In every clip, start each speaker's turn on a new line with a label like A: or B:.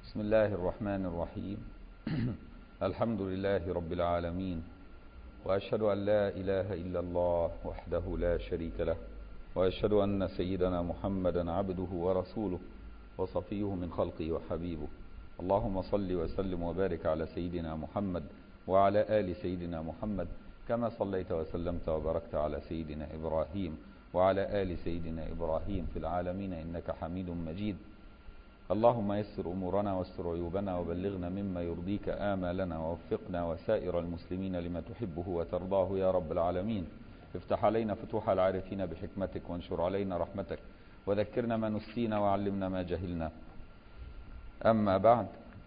A: بسم الله الرحمن الرحيم الحمد لله رب العالمين وأشهد أن لا إله إلا الله وحده لا شريك له وأشهد أن سيدنا محمدا عبده ورسوله وصفيه من خلقه وحبيبه اللهم صل وسلم وبارك على سيدنا محمد وعلى آل سيدنا محمد كما صليت وسلمت وباركت على سيدنا إبراهيم وعلى آل سيدنا إبراهيم في العالمين إنك حميد مجيد اللهم يسر أمورنا واستر عيوبنا وبلغنا مما يرضيك آمالنا ووفقنا وسائر المسلمين لما تحبه وترضاه يا رب العالمين افتح علينا فتوح العارفين بحكمتك وانشر علينا رحمتك وذكرنا ما نسينا وعلمنا ما جهلنا أما بعد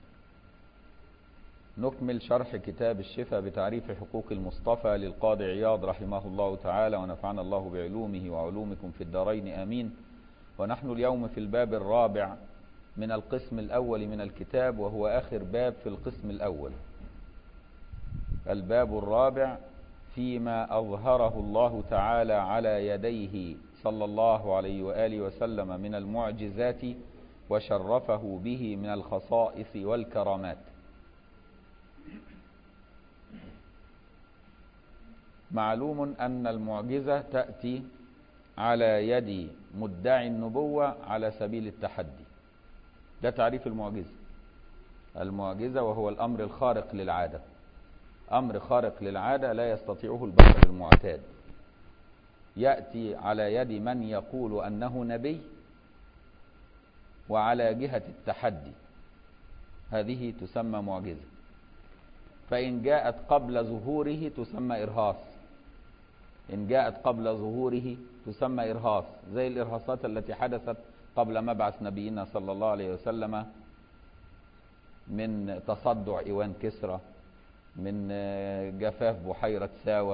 A: نكمل شرح كتاب الشفاء بتعريف حقوق المصطفى للقاضي عياض رحمه الله تعالى ونفعنا الله بعلومه وعلومكم في الدارين آمين ونحن اليوم في الباب الرابع من القسم الأول من الكتاب وهو آخر باب في القسم الأول الباب الرابع فيما أظهره الله تعالى على يديه صلى الله عليه وآله وسلم من المعجزات وشرفه به من الخصائص والكرامات معلوم أن المعجزة تأتي على يد مدعي النبوة على سبيل التحدي ده تعريف المعجزة المعجزة وهو الأمر الخارق للعادة أمر خارق للعادة لا يستطيعه البشر المعتاد يأتي على يد من يقول أنه نبي وعلى جهة التحدي هذه تسمى معجزة فإن جاءت قبل ظهوره تسمى إرهاص إن جاءت قبل ظهوره تسمى إرهاص زي الإرهاصات التي حدثت قبل مبعث نبينا صلى الله عليه وسلم من تصدع إيوان كسرى من جفاف بحيرة ساوة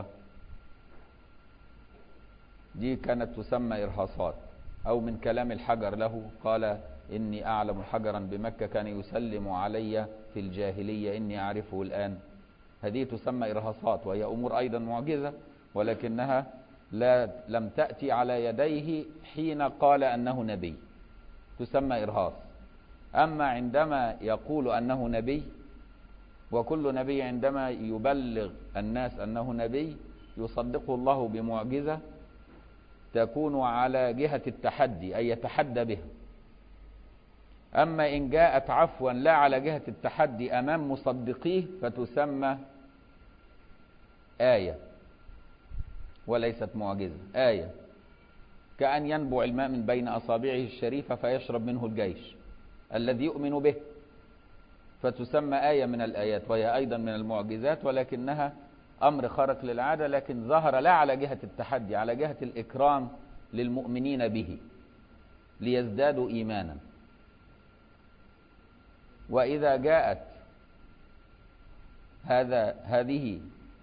A: دي كانت تسمى إرهاصات أو من كلام الحجر له قال إني أعلم حجرا بمكة كان يسلم علي في الجاهلية إني أعرفه الآن هذه تسمى إرهاصات وهي أمور أيضا معجزة ولكنها لا لم تأتي على يديه حين قال أنه نبي تسمى إرهاص أما عندما يقول أنه نبي وكل نبي عندما يبلغ الناس أنه نبي يصدقه الله بمعجزة تكون على جهة التحدي أي يتحدى بها أما إن جاءت عفوا لا على جهة التحدي أمام مصدقيه فتسمى آية وليست معجزة آية كأن ينبع الماء من بين أصابعه الشريفة فيشرب منه الجيش الذي يؤمن به فتسمى آية من الآيات وهي أيضا من المعجزات ولكنها أمر خارق للعادة لكن ظهر لا على جهة التحدي على جهة الإكرام للمؤمنين به ليزدادوا إيمانا وإذا جاءت هذا هذه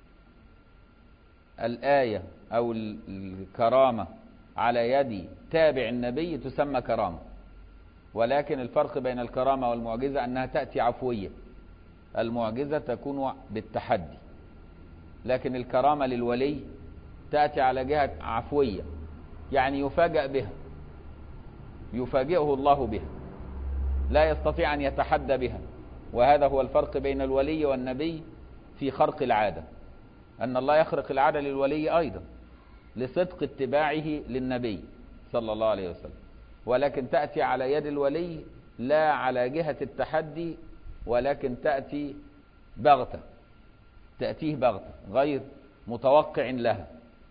A: الآية أو الكرامة على يد تابع النبي تسمى كرامة ولكن الفرق بين الكرامة والمعجزة أنها تأتي عفوية المعجزة تكون بالتحدي لكن الكرامة للولي تأتي على جهة عفوية يعني يفاجأ بها يفاجئه الله بها لا يستطيع أن يتحدى بها وهذا هو الفرق بين الولي والنبي في خرق العادة أن الله يخرق العادة للولي أيضا لصدق اتباعه للنبي صلى الله عليه وسلم ولكن تأتي على يد الولي لا على جهة التحدي ولكن تأتي بغتة تأتيه بغتة غير متوقع لها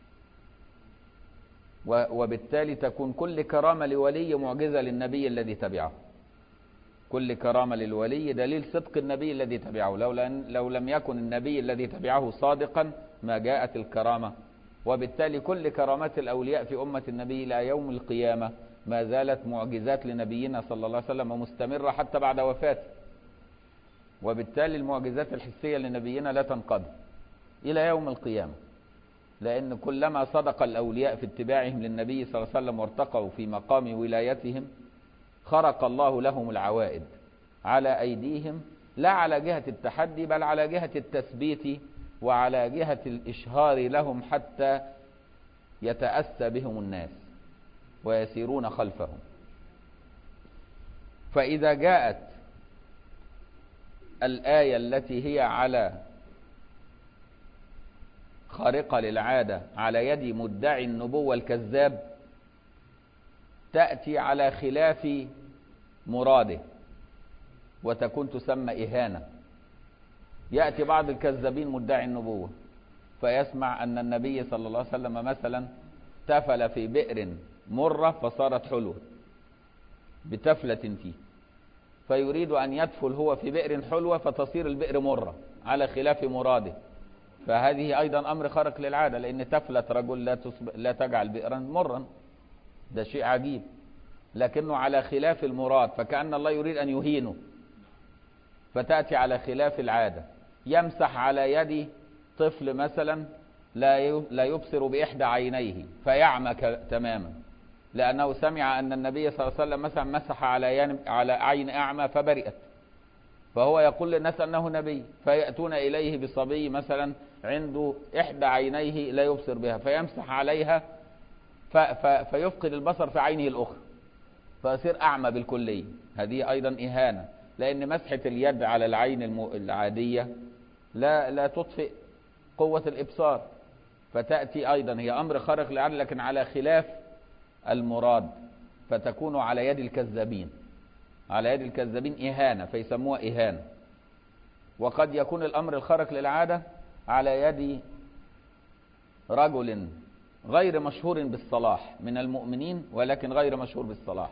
A: وبالتالي تكون كل كرامة لولي معجزة للنبي الذي تبعه كل كرامة للولي دليل صدق النبي الذي تبعه لو, لو لم يكن النبي الذي تبعه صادقا ما جاءت الكرامة وبالتالي كل كرامات الأولياء في أمة النبي إلى يوم القيامة ما زالت معجزات لنبينا صلى الله عليه وسلم مستمرة حتى بعد وفاته وبالتالي المعجزات الحسية لنبينا لا تنقضي إلى يوم القيامة لأن كلما صدق الأولياء في اتباعهم للنبي صلى الله عليه وسلم وارتقوا في مقام ولايتهم خرق الله لهم العوائد على أيديهم لا على جهة التحدي بل على جهة التثبيت وعلى جهة الإشهار لهم حتى يتأسى بهم الناس ويسيرون خلفهم فإذا جاءت الآية التي هي على خارقة للعادة على يد مدعي النبوة الكذاب تأتي على خلاف مراده وتكون تسمى إهانة يأتي بعض الكذابين مدعي النبوة فيسمع أن النبي صلى الله عليه وسلم مثلا تفل في بئر مرة فصارت حلوة بتفلة فيه فيريد أن يدفل هو في بئر حلوة فتصير البئر مرة على خلاف مراده فهذه أيضا أمر خارق للعادة لأن تفلة رجل لا, تصب... لا تجعل بئرا مرا ده شيء عجيب لكنه على خلاف المراد فكأن الله يريد أن يهينه فتأتي على خلاف العادة يمسح على يد طفل مثلا لا لا يبصر بإحدى عينيه فيعمى تماما لأنه سمع أن النبي صلى الله عليه وسلم مثلا مسح على على عين أعمى فبرئت فهو يقول للناس أنه نبي فيأتون إليه بصبي مثلا عنده إحدى عينيه لا يبصر بها فيمسح عليها ف ف فيفقد البصر في عينه الأخرى فيصير أعمى بالكلية هذه أيضا إهانة لأن مسحة اليد على العين العادية لا لا تطفئ قوة الإبصار فتأتي أيضا هي أمر خارق للعادة لكن على خلاف المراد فتكون على يد الكذابين على يد الكذابين إهانة فيسموها إهانة وقد يكون الأمر الخارق للعادة على يد رجل غير مشهور بالصلاح من المؤمنين ولكن غير مشهور بالصلاح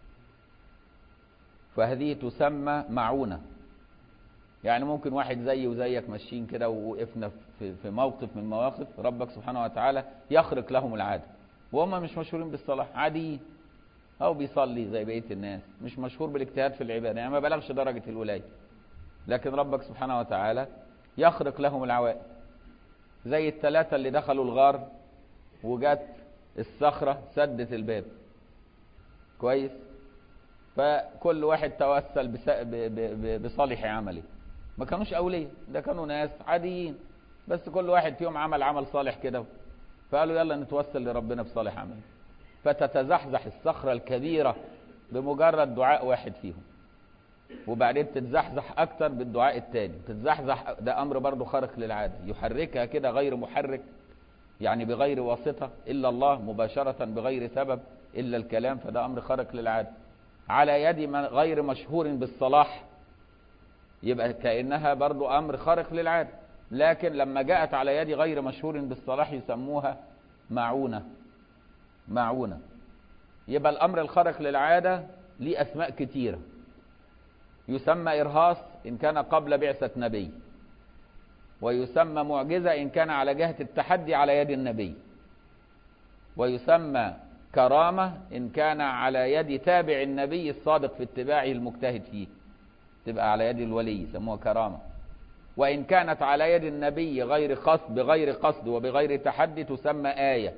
A: فهذه تسمى معونة يعني ممكن واحد زيي وزيك ماشيين كده ووقفنا في في موقف من المواقف ربك سبحانه وتعالى يخرق لهم العاده وهم مش مشهورين بالصلاح عاديين او بيصلي زي بقيه الناس مش مشهور بالاجتهاد في العباده يعني ما بلغش درجه الولايه لكن ربك سبحانه وتعالى يخرق لهم العوائد زي الثلاثه اللي دخلوا الغار وجت الصخره سدت الباب كويس فكل واحد توسل بصالح عمله ما كانوش اولياء ده كانوا ناس عاديين بس كل واحد فيهم عمل عمل صالح كده فقالوا يلا نتوسل لربنا بصالح عمله فتتزحزح الصخرة الكبيرة بمجرد دعاء واحد فيهم وبعدين تتزحزح أكتر بالدعاء التاني تتزحزح ده أمر برضه خارق للعادة يحركها كده غير محرك يعني بغير واسطة إلا الله مباشرة بغير سبب إلا الكلام فده أمر خارق للعادة على يد من غير مشهور بالصلاح يبقى كأنها برضو أمر خارق للعادة لكن لما جاءت على يد غير مشهور بالصلاح يسموها معونة معونة يبقى الأمر الخارق للعادة ليه أسماء كتيرة يسمى إرهاص إن كان قبل بعثة نبي ويسمى معجزة إن كان على جهة التحدي على يد النبي ويسمى كرامة إن كان على يد تابع النبي الصادق في اتباعه المجتهد فيه تبقى على يد الولي يسموها كرامة وإن كانت على يد النبي غير قصد بغير قصد وبغير تحدي تسمى آية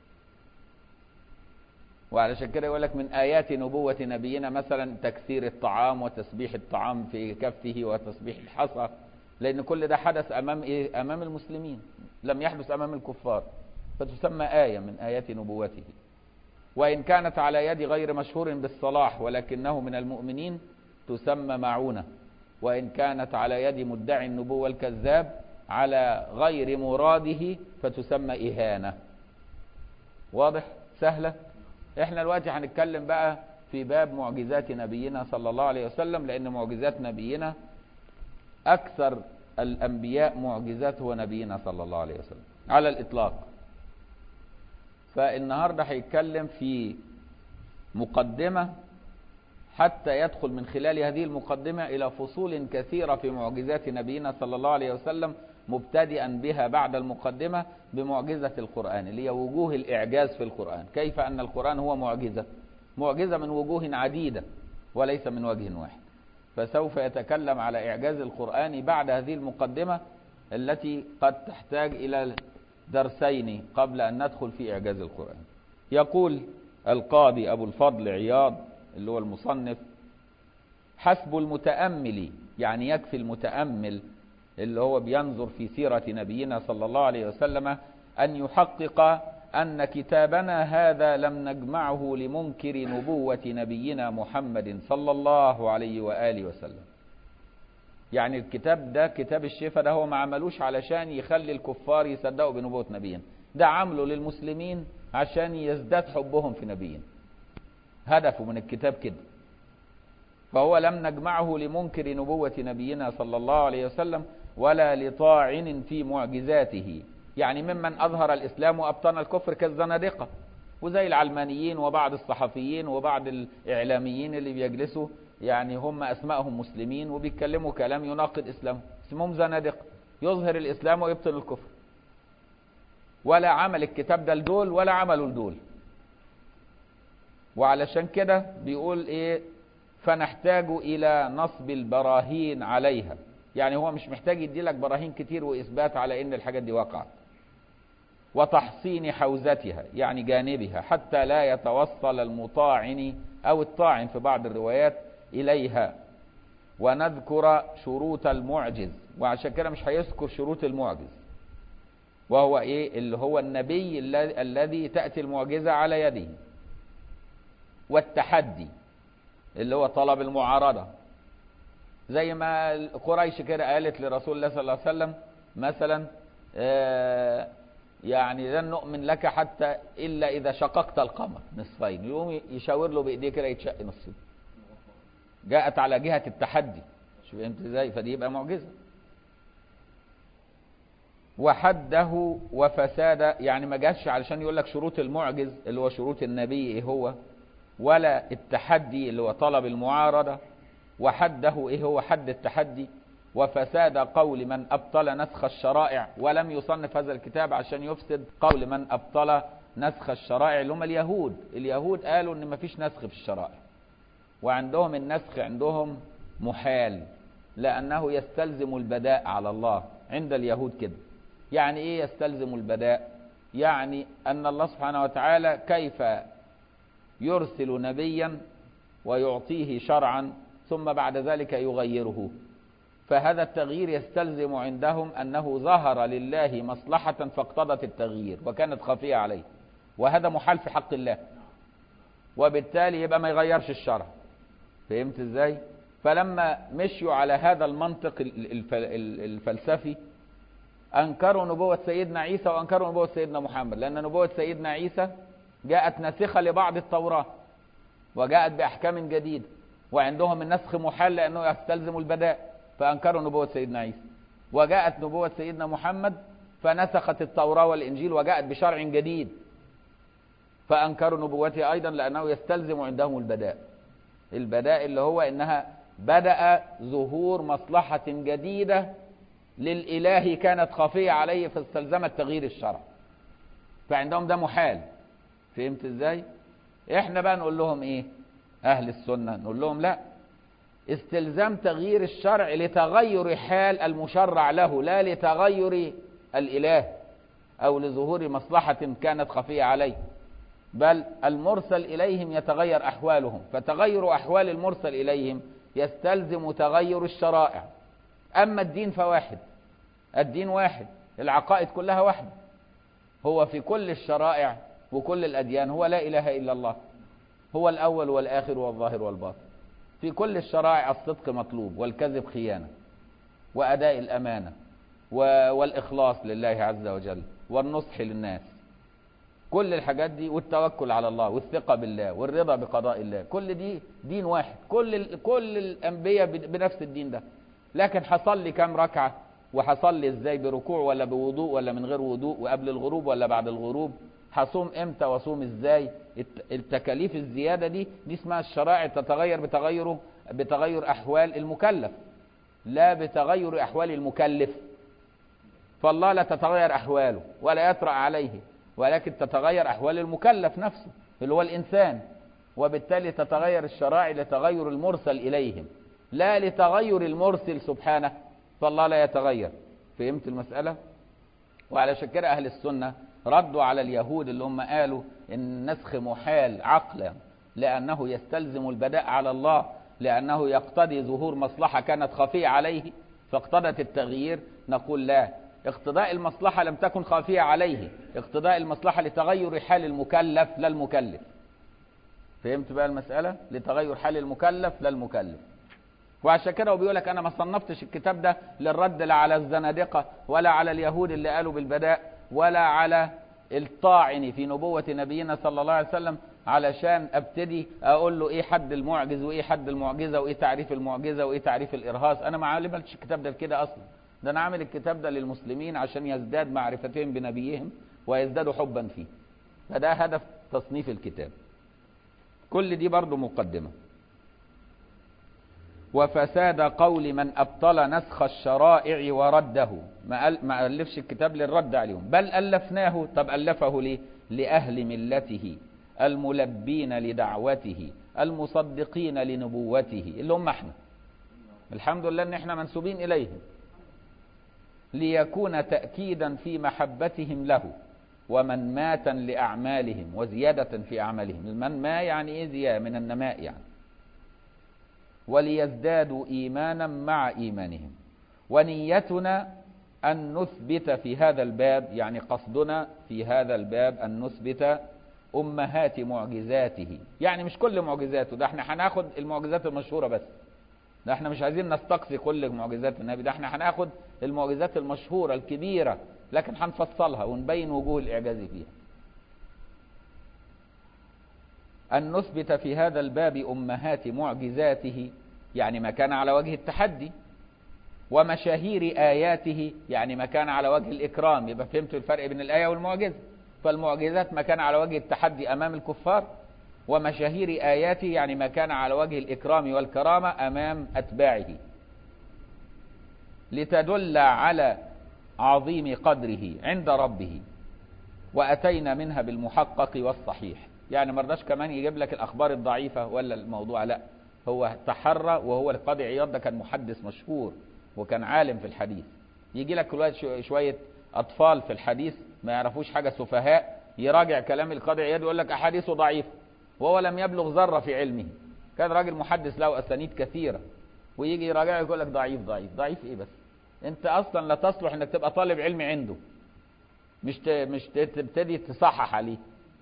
A: وعلشان كده يقول لك من آيات نبوة نبينا مثلا تكثير الطعام وتسبيح الطعام في كفه وتسبيح الحصى لأن كل ده حدث أمام إيه؟ أمام المسلمين لم يحدث أمام الكفار فتسمى آية من آيات نبوته وإن كانت على يد غير مشهور بالصلاح ولكنه من المؤمنين تسمى معونة وإن كانت على يد مدعي النبوة الكذاب على غير مراده فتسمى إهانة واضح سهلة احنا دلوقتي هنتكلم بقى في باب معجزات نبينا صلى الله عليه وسلم لأن معجزات نبينا أكثر الأنبياء معجزات هو نبينا صلى الله عليه وسلم على الإطلاق فالنهارده هيتكلم في مقدمة حتى يدخل من خلال هذه المقدمة إلى فصول كثيرة في معجزات نبينا صلى الله عليه وسلم مبتدئا بها بعد المقدمة بمعجزة القرآن اللي هي وجوه الإعجاز في القرآن كيف أن القرآن هو معجزة معجزة من وجوه عديدة وليس من وجه واحد فسوف يتكلم على إعجاز القرآن بعد هذه المقدمة التي قد تحتاج إلى درسين قبل أن ندخل في إعجاز القرآن يقول القاضي أبو الفضل عياض اللي هو المصنف حسب المتأمل يعني يكفي المتأمل اللي هو بينظر في سيرة نبينا صلى الله عليه وسلم أن يحقق أن كتابنا هذا لم نجمعه لمنكر نبوة نبينا محمد صلى الله عليه وآله وسلم يعني الكتاب ده كتاب الشفاء ده هو ما عملوش علشان يخلي الكفار يصدقوا بنبوة نبيين ده عمله للمسلمين عشان يزداد حبهم في نبيين هدفه من الكتاب كده فهو لم نجمعه لمنكر نبوة نبينا صلى الله عليه وسلم ولا لطاعن في معجزاته يعني ممن أظهر الإسلام وأبطن الكفر كالزنادقة وزي العلمانيين وبعض الصحفيين وبعض الإعلاميين اللي بيجلسوا يعني هم أسمائهم مسلمين وبيتكلموا كلام يناقض إسلامهم اسمهم زنادقة يظهر الإسلام ويبطن الكفر ولا عمل الكتاب ده لدول ولا عملوا لدول وعلشان كده بيقول ايه فنحتاج الى نصب البراهين عليها يعني هو مش محتاج يدي لك براهين كتير واثبات على ان الحاجات دي وقعت وتحصين حوزتها يعني جانبها حتى لا يتوصل المطاعن او الطاعن في بعض الروايات اليها ونذكر شروط المعجز وعشان كده مش هيذكر شروط المعجز وهو ايه اللي هو النبي الذي تأتي المعجزة على يده والتحدي اللي هو طلب المعارضة زي ما قريش كده قالت لرسول الله صلى الله عليه وسلم مثلا آه يعني لن نؤمن لك حتى إلا إذا شققت القمر نصفين يقوم يشاور له بإيديه كده يتشق نصين جاءت على جهة التحدي شوف فهمت ازاي فدي يبقى معجزة وحده وفساد يعني ما جاش علشان يقول لك شروط المعجز اللي هو شروط النبي ايه هو ولا التحدي اللي هو طلب المعارضة وحده ايه هو حد التحدي وفساد قول من أبطل نسخ الشرائع ولم يصنف هذا الكتاب عشان يفسد قول من أبطل نسخ الشرائع اللي هم اليهود اليهود قالوا ان مفيش نسخ في الشرائع وعندهم النسخ عندهم محال لأنه يستلزم البداء على الله عند اليهود كده يعني ايه يستلزم البداء يعني ان الله سبحانه وتعالى كيف يرسل نبيا ويعطيه شرعا ثم بعد ذلك يغيره فهذا التغيير يستلزم عندهم انه ظهر لله مصلحة فاقتضت التغيير وكانت خفية عليه وهذا محال في حق الله وبالتالي يبقى ما يغيرش الشرع فهمت ازاي فلما مشوا على هذا المنطق الفلسفي أنكروا نبوة سيدنا عيسى وأنكروا نبوة سيدنا محمد لأن نبوة سيدنا عيسى جاءت ناسخة لبعض التوراة وجاءت بأحكام جديدة وعندهم النسخ محال لأنه يستلزم البداء فأنكروا نبوة سيدنا عيسى وجاءت نبوة سيدنا محمد فنسخت التوراة والإنجيل وجاءت بشرع جديد فأنكروا نبوته أيضا لأنه يستلزم عندهم البداء البداء اللي هو إنها بدأ ظهور مصلحة جديدة للإله كانت خافية عليه فاستلزمت تغيير الشرع فعندهم ده محال فهمت ازاي احنا بقى نقول لهم ايه اهل السنة نقول لهم لا استلزام تغيير الشرع لتغير حال المشرع له لا لتغير الإله أو لظهور مصلحة كانت خفية عليه بل المرسل إليهم يتغير أحوالهم فتغير أحوال المرسل إليهم يستلزم تغير الشرائع أما الدين فواحد الدين واحد العقائد كلها واحدة هو في كل الشرائع وكل الأديان هو لا إله إلا الله هو الأول والآخر والظاهر والباطن في كل الشرائع الصدق مطلوب والكذب خيانة وأداء الأمانة والإخلاص لله عز وجل والنصح للناس كل الحاجات دي والتوكل على الله والثقة بالله والرضا بقضاء الله كل دي دين واحد كل كل الأنبياء بنفس الدين ده لكن حصل لي كام ركعة وحصل لي ازاي بركوع ولا بوضوء ولا من غير وضوء وقبل الغروب ولا بعد الغروب هصوم امتى واصوم ازاي التكاليف الزيادة دي دي اسمها الشرائع تتغير بتغيره بتغير احوال المكلف لا بتغير احوال المكلف فالله لا تتغير احواله ولا يطرأ عليه ولكن تتغير احوال المكلف نفسه اللي هو الانسان وبالتالي تتغير الشرائع لتغير المرسل اليهم لا لتغير المرسل سبحانه فالله لا يتغير فهمت المسألة وعلى كده أهل السنة ردوا على اليهود اللي هم قالوا إن النسخ محال عقلا لأنه يستلزم البداء على الله لأنه يقتضي ظهور مصلحة كانت خفية عليه فاقتضت التغيير نقول لا اقتضاء المصلحة لم تكن خافية عليه اقتضاء المصلحة لتغير حال المكلف لا المكلف فهمت بقى المسألة لتغير حال المكلف لا المكلف وعشان كده هو بيقول لك انا ما صنفتش الكتاب ده للرد لا على الزنادقه ولا على اليهود اللي قالوا بالبداء ولا على الطاعن في نبوة نبينا صلى الله عليه وسلم علشان ابتدي اقول له ايه حد المعجز وايه حد المعجزة وايه تعريف المعجزة وايه تعريف الارهاص انا ما عملتش الكتاب ده كده اصلا ده انا عامل الكتاب ده للمسلمين عشان يزداد معرفتهم بنبيهم ويزدادوا حبا فيه فده هدف تصنيف الكتاب كل دي برضو مقدمة وفساد قول من أبطل نسخ الشرائع ورده ما, أل ما ألفش الكتاب للرد عليهم بل ألفناه طب ألفه ليه لأهل ملته الملبين لدعوته المصدقين لنبوته اللي هم احنا الحمد لله ان احنا منسوبين اليهم ليكون تأكيدا في محبتهم له ومن ماتا لأعمالهم وزيادة في أعمالهم المن ما يعني إيه زيادة من النماء يعني وليزدادوا إيمانا مع إيمانهم ونيتنا أن نثبت في هذا الباب يعني قصدنا في هذا الباب أن نثبت أمهات معجزاته يعني مش كل معجزاته ده احنا هناخد المعجزات المشهورة بس ده احنا مش عايزين نستقصي كل معجزات النبي ده احنا هناخد المعجزات المشهورة الكبيرة لكن هنفصلها ونبين وجوه الإعجاز فيها أن نثبت في هذا الباب أمهات معجزاته يعني ما كان على وجه التحدي ومشاهير آياته يعني ما كان على وجه الإكرام يبقى فهمتوا الفرق بين الآية والمعجزة فالمعجزات ما كان على وجه التحدي أمام الكفار ومشاهير آياته يعني ما كان على وجه الإكرام والكرامة أمام أتباعه لتدل على عظيم قدره عند ربه وأتينا منها بالمحقق والصحيح يعني مرضاش كمان يجيب لك الأخبار الضعيفة ولا الموضوع لا هو تحرى وهو القاضي عياض ده كان محدث مشهور وكان عالم في الحديث يجي لك شوية أطفال في الحديث ما يعرفوش حاجة سفهاء يراجع كلام القاضي عياض يقول لك أحاديثه ضعيفة وهو لم يبلغ ذرة في علمه كان راجل محدث له أسانيد كثيرة ويجي يراجع يقول لك ضعيف ضعيف ضعيف إيه بس أنت أصلا لا تصلح إنك تبقى طالب علم عنده مش مش تبتدي تصحح عليه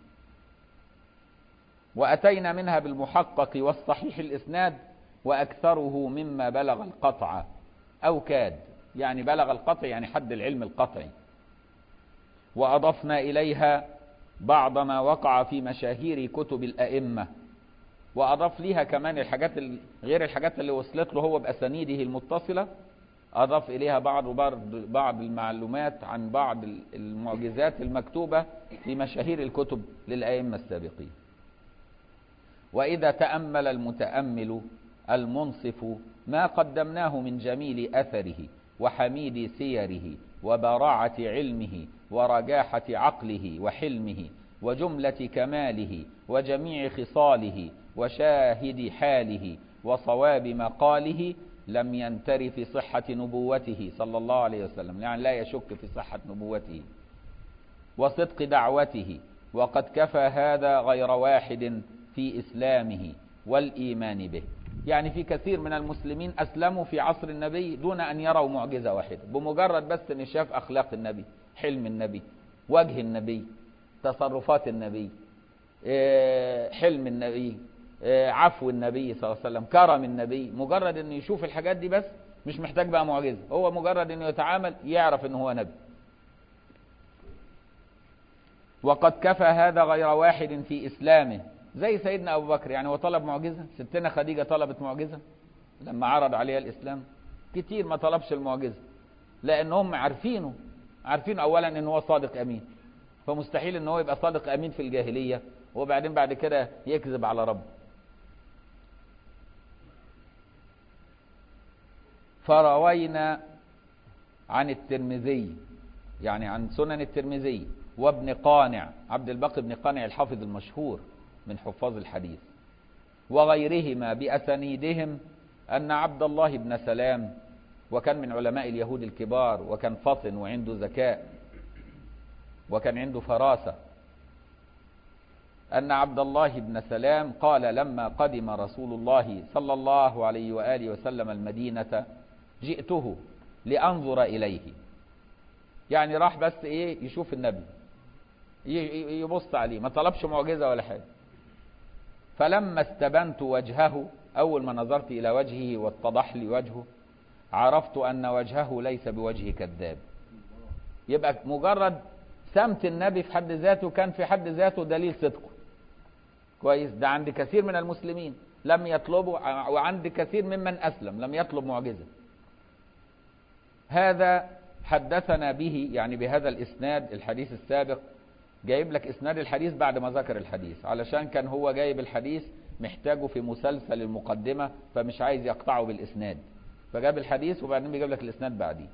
A: وأتينا منها بالمحقق والصحيح الإسناد وأكثره مما بلغ القطع أو كاد يعني بلغ القطع يعني حد العلم القطعي وأضفنا إليها بعض ما وقع في مشاهير كتب الأئمة وأضاف ليها كمان الحاجات غير الحاجات اللي وصلت له هو بأسانيده المتصلة أضاف إليها بعض بعض المعلومات عن بعض المعجزات المكتوبة في مشاهير الكتب للأئمة السابقين وإذا تأمل المتأمل المنصف ما قدمناه من جميل أثره وحميد سيره وبراعة علمه ورجاحة عقله وحلمه وجملة كماله وجميع خصاله وشاهد حاله وصواب مقاله لم ينتر في صحة نبوته صلى الله عليه وسلم يعني لا يشك في صحة نبوته وصدق دعوته وقد كفى هذا غير واحد في إسلامه والإيمان به يعني في كثير من المسلمين أسلموا في عصر النبي دون أن يروا معجزة واحدة بمجرد بس أن شاف أخلاق النبي حلم النبي وجه النبي تصرفات النبي حلم النبي عفو النبي صلى الله عليه وسلم كرم النبي مجرد أن يشوف الحاجات دي بس مش محتاج بقى معجزة هو مجرد أنه يتعامل يعرف أنه هو نبي وقد كفى هذا غير واحد في إسلامه زي سيدنا أبو بكر يعني هو طلب معجزة ستنا خديجة طلبت معجزة لما عرض عليها الإسلام كتير ما طلبش المعجزة لأنهم عارفينه عارفين أولا أنه هو صادق أمين فمستحيل أنه هو يبقى صادق أمين في الجاهلية وبعدين بعد كده يكذب على ربه فروينا عن الترمذي يعني عن سنن الترمذي وابن قانع عبد الباقي بن قانع الحافظ المشهور من حفاظ الحديث وغيرهما بأسانيدهم أن عبد الله بن سلام وكان من علماء اليهود الكبار وكان فطن وعنده ذكاء وكان عنده فراسة أن عبد الله بن سلام قال لما قدم رسول الله صلى الله عليه وآله وسلم المدينة جئته لأنظر إليه يعني راح بس إيه يشوف النبي يبص عليه ما طلبش معجزة ولا حاجة فلما استبنت وجهه أول ما نظرت إلى وجهه واتضح لي وجهه عرفت أن وجهه ليس بوجه كذاب يبقى مجرد سمت النبي في حد ذاته كان في حد ذاته دليل صدقه كويس ده عند كثير من المسلمين لم يطلبوا وعند كثير ممن أسلم لم يطلب معجزة هذا حدثنا به يعني بهذا الإسناد الحديث السابق جايب لك إسناد الحديث بعد ما ذكر الحديث علشان كان هو جايب الحديث محتاجه في مسلسل المقدمة فمش عايز يقطعه بالإسناد فجاب الحديث وبعدين بيجيب لك الإسناد بعديه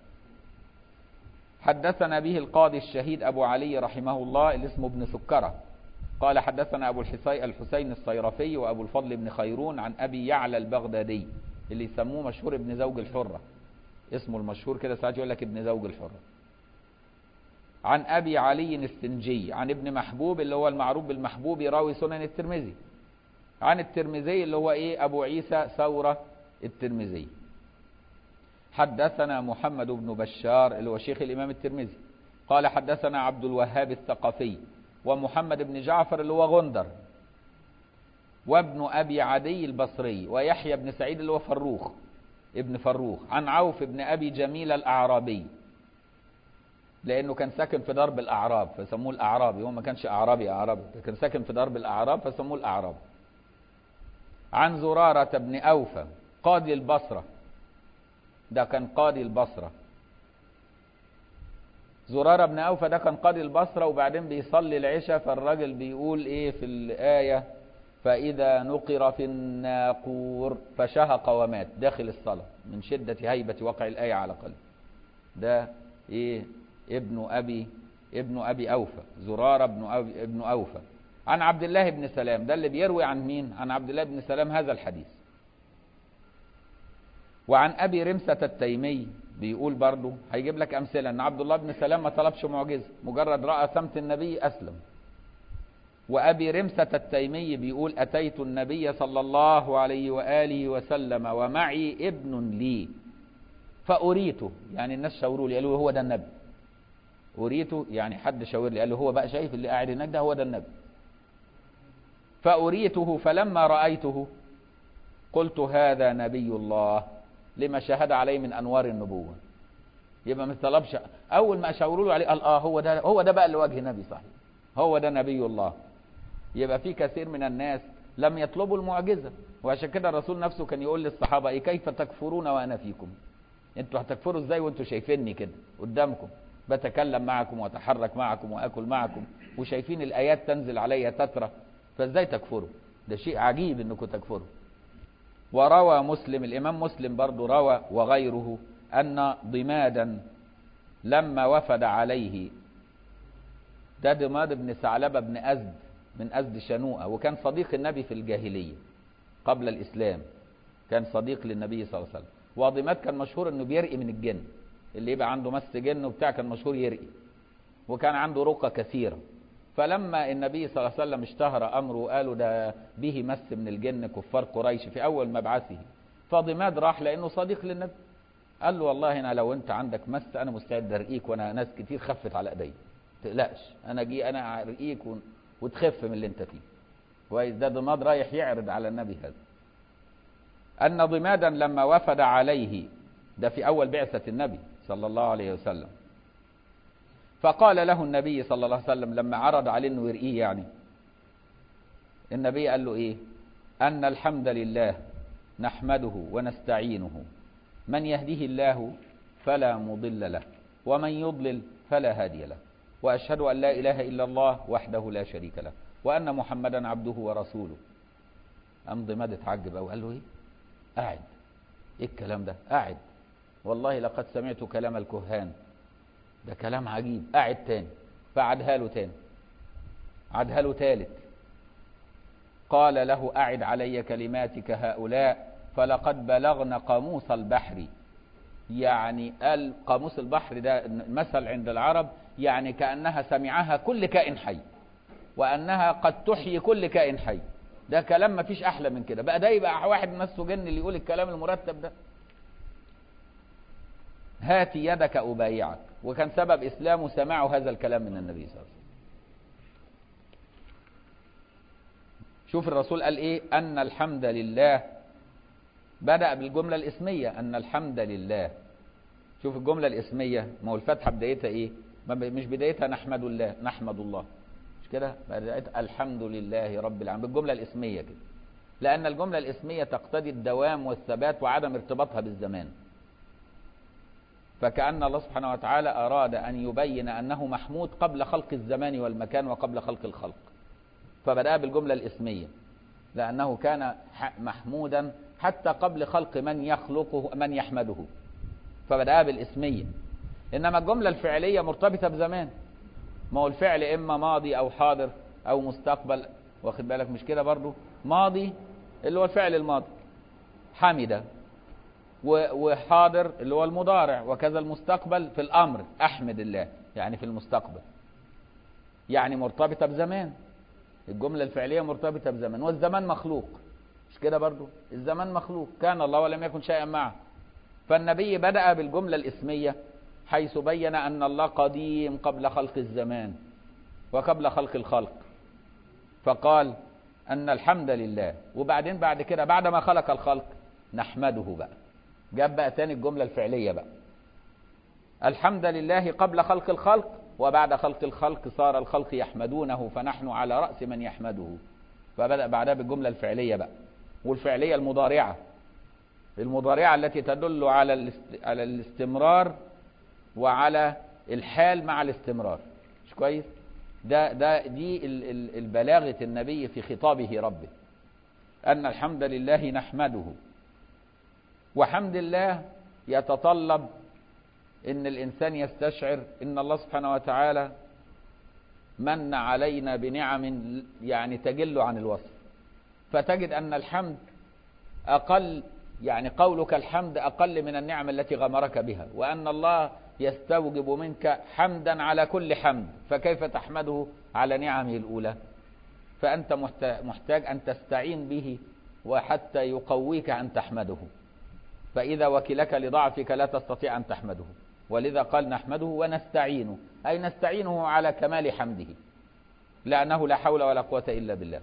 A: حدثنا به القاضي الشهيد أبو علي رحمه الله اللي اسمه ابن سكرة قال حدثنا أبو الحسين, الحسين الصيرفي وأبو الفضل بن خيرون عن أبي يعلى البغدادي اللي يسموه مشهور ابن زوج الحرة اسمه المشهور كده ساعات يقول لك ابن زوج الحرة عن أبي علي السنجي عن ابن محبوب اللي هو المعروف بالمحبوب راوي سنن الترمذي عن الترمذي اللي هو ايه أبو عيسى ثورة الترمذي حدثنا محمد بن بشار اللي هو شيخ الإمام الترمذي قال حدثنا عبد الوهاب الثقفي ومحمد بن جعفر اللي هو غندر وابن أبي عدي البصري ويحيى بن سعيد اللي هو فروخ ابن فروخ عن عوف بن أبي جميل الأعرابي لأنه كان ساكن في درب الأعراب فسموه الأعرابي هو ما كانش أعرابي أعرابي كان ساكن في درب الأعراب فسموه الأعراب عن زرارة بن أوفى قاضي البصرة ده كان قاضي البصرة زرارة بن أوفى ده كان قاضي البصرة وبعدين بيصلي العشاء فالراجل بيقول إيه في الآية فإذا نقر في الناقور فشهق ومات داخل الصلاة من شدة هيبة وقع الآية على قلبه ده إيه ابن أبي ابن أبي أوفى زرارة ابن أبي ابن أوفى عن عبد الله بن سلام ده اللي بيروي عن مين عن عبد الله بن سلام هذا الحديث وعن أبي رمسة التيمي بيقول برضه هيجيب لك أمثلة أن عبد الله بن سلام ما طلبش معجزة مجرد رأى سمت النبي أسلم وأبي رمسة التيمي بيقول أتيت النبي صلى الله عليه وآله وسلم ومعي ابن لي فأريته يعني الناس شاوروا لي قالوا هو ده النبي أريته يعني حد شاور لي قال له هو بقى شايف اللي قاعد هناك ده هو ده النبي فأريته فلما رأيته قلت هذا نبي الله لما شهد عليه من أنوار النبوة يبقى ما طلبش أول ما شاوروا له عليه قال آه هو ده هو ده بقى اللي وجه نبي صحيح هو ده نبي الله يبقى في كثير من الناس لم يطلبوا المعجزة وعشان كده الرسول نفسه كان يقول للصحابة إيه كيف تكفرون وأنا فيكم انتوا هتكفروا ازاي وانتوا شايفيني كده قدامكم بتكلم معكم واتحرك معكم واكل معكم وشايفين الايات تنزل علي تترى فازاي تكفروا ده شيء عجيب انكم تكفروا وروى مسلم الامام مسلم برضو روى وغيره ان ضمادا لما وفد عليه ده ضماد بن ثعلبه بن ازد من ازد شنوءه وكان صديق النبي في الجاهليه قبل الاسلام كان صديق للنبي صلى الله عليه وسلم وضماد كان مشهور انه بيرقي من الجن اللي يبقى عنده مس جن وبتاع كان مشهور يرقي وكان عنده رقى كثيره فلما النبي صلى الله عليه وسلم اشتهر امره وقالوا ده به مس من الجن كفار قريش في اول مبعثه فضماد راح لانه صديق للنبي قال له والله انا لو انت عندك مس انا مستعد ارقيك وانا ناس كتير خفت على ايدي تقلقش انا جي انا ارقيك وتخف من اللي انت فيه كويس ده ضماد رايح يعرض على النبي هذا ان ضمادا لما وفد عليه ده في اول بعثه النبي صلى الله عليه وسلم فقال له النبي صلى الله عليه وسلم لما عرض عليه انه يرقيه يعني النبي قال له ايه ان الحمد لله نحمده ونستعينه من يهده الله فلا مضل له ومن يضلل فلا هادي له واشهد ان لا اله الا الله وحده لا شريك له وان محمدا عبده ورسوله قام ضماد اتعجب او قال له ايه قاعد ايه الكلام ده قاعد والله لقد سمعت كلام الكهان ده كلام عجيب قاعد تاني فعدها له تاني عدها له تالت قال له أعد علي كلماتك هؤلاء فلقد بلغن قاموس البحر يعني قال قاموس البحر ده مثل عند العرب يعني كأنها سمعها كل كائن حي وأنها قد تحيي كل كائن حي ده كلام ما فيش أحلى من كده بقى ده يبقى واحد مسه جن اللي يقول الكلام المرتب ده هات يدك أبايعك وكان سبب إسلامه سماع هذا الكلام من النبي صلى الله عليه وسلم شوف الرسول قال إيه أن الحمد لله بدأ بالجملة الاسمية أن الحمد لله شوف الجملة الاسمية ما هو الفتحة بدايتها إيه ما ب- مش بدايتها نحمد الله نحمد الله مش كده بدايتها الحمد لله رب العالمين بالجملة الاسمية كده لأن الجملة الاسمية تقتضي الدوام والثبات وعدم ارتباطها بالزمان فكأن الله سبحانه وتعالى أراد أن يبين أنه محمود قبل خلق الزمان والمكان وقبل خلق الخلق فبدأ بالجملة الاسمية لأنه كان ح- محمودا حتى قبل خلق من يخلقه من يحمده فبدأ بالاسمية إنما الجملة الفعلية مرتبطة بزمان ما هو الفعل إما ماضي أو حاضر أو مستقبل واخد بالك مش كده برضو ماضي اللي هو الفعل الماضي حمد و- وحاضر اللي هو المضارع وكذا المستقبل في الأمر أحمد الله يعني في المستقبل يعني مرتبطة بزمان الجملة الفعلية مرتبطة بزمان والزمان مخلوق مش كده برضو الزمان مخلوق كان الله ولم يكن شيئا معه فالنبي بدأ بالجملة الاسمية حيث بين أن الله قديم قبل خلق الزمان وقبل خلق الخلق فقال أن الحمد لله وبعدين بعد كده بعد ما خلق الخلق نحمده بقى جاب بقى تاني الجملة الفعلية بقى الحمد لله قبل خلق الخلق وبعد خلق الخلق صار الخلق يحمدونه فنحن على رأس من يحمده فبدأ بعدها بالجملة الفعلية بقى والفعلية المضارعة المضارعة التي تدل على الاست- على الاستمرار وعلى الحال مع الاستمرار مش كويس ده ده دي ال- ال- البلاغة النبي في خطابه ربه أن الحمد لله نحمده وحمد الله يتطلب ان الانسان يستشعر ان الله سبحانه وتعالى من علينا بنعم يعني تجل عن الوصف فتجد ان الحمد اقل يعني قولك الحمد اقل من النعم التي غمرك بها وان الله يستوجب منك حمدا على كل حمد فكيف تحمده على نعمه الاولى فانت محت- محتاج ان تستعين به وحتى يقويك ان تحمده فإذا وكلك لضعفك لا تستطيع أن تحمده ولذا قال نحمده ونستعينه أي نستعينه على كمال حمده لأنه لا حول ولا قوة إلا بالله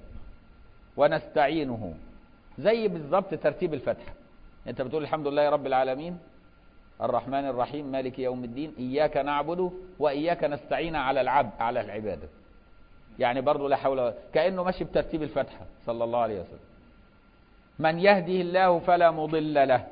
A: ونستعينه زي بالضبط ترتيب الفتحة أنت بتقول الحمد لله رب العالمين الرحمن الرحيم مالك يوم الدين إياك نعبد وإياك نستعين على العبد على العبادة يعني برضه لا حول ولا كأنه ماشي بترتيب الفتحة صلى الله عليه وسلم من يهده الله فلا مضل له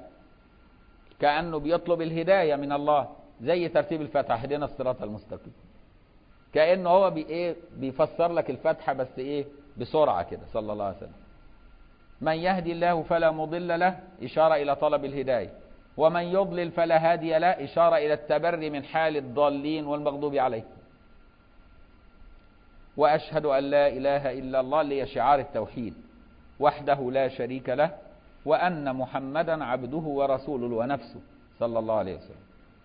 A: كأنه بيطلب الهداية من الله زي ترتيب الفتحة اهدنا الصراط المستقيم كأنه هو بي ايه بيفسر لك الفتحة بس ايه بسرعة كده صلى الله عليه وسلم من يهدي الله فلا مضل له إشارة إلى طلب الهداية ومن يضلل فلا هادي له إشارة إلى التبري من حال الضالين والمغضوب عليه وأشهد أن لا إله إلا الله اللي هي شعار التوحيد وحده لا شريك له وأن محمدا عبده ورسوله ونفسه صلى الله عليه وسلم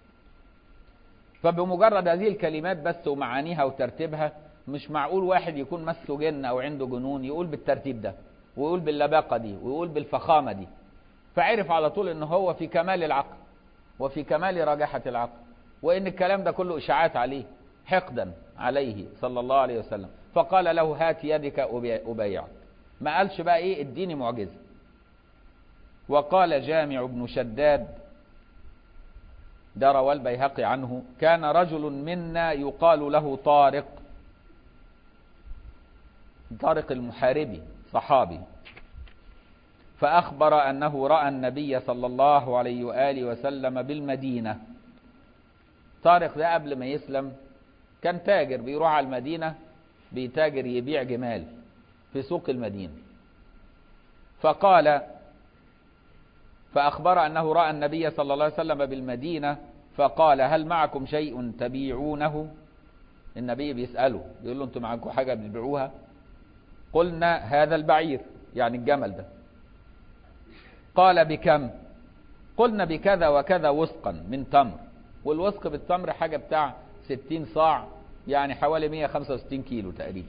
A: فبمجرد هذه الكلمات بس ومعانيها وترتيبها مش معقول واحد يكون مسه جن أو عنده جنون يقول بالترتيب ده ويقول باللباقة دي ويقول بالفخامة دي فعرف على طول ان هو في كمال العقل وفي كمال رجاحة العقل وان الكلام ده كله اشاعات عليه حقدا عليه صلى الله عليه وسلم فقال له هات يدك أبي- أبايعك ما قالش بقى ايه اديني معجزة وقال جامع بن شداد ده روى البيهقي عنه كان رجل منا يقال له طارق طارق المحاربي صحابي فأخبر أنه رأى النبي صلى الله عليه وآله وسلم بالمدينة طارق ده قبل ما يسلم كان تاجر بيروح على المدينة بيتاجر يبيع جمال في سوق المدينة فقال فأخبر أنه رأى النبي صلى الله عليه وسلم بالمدينة فقال هل معكم شيء تبيعونه النبي بيسأله بيقول له انتم معكم حاجة بتبيعوها قلنا هذا البعير يعني الجمل ده قال بكم قلنا بكذا وكذا وسقا من تمر والوسق بالتمر حاجة بتاع 60 صاع يعني حوالي 165 كيلو تقريبا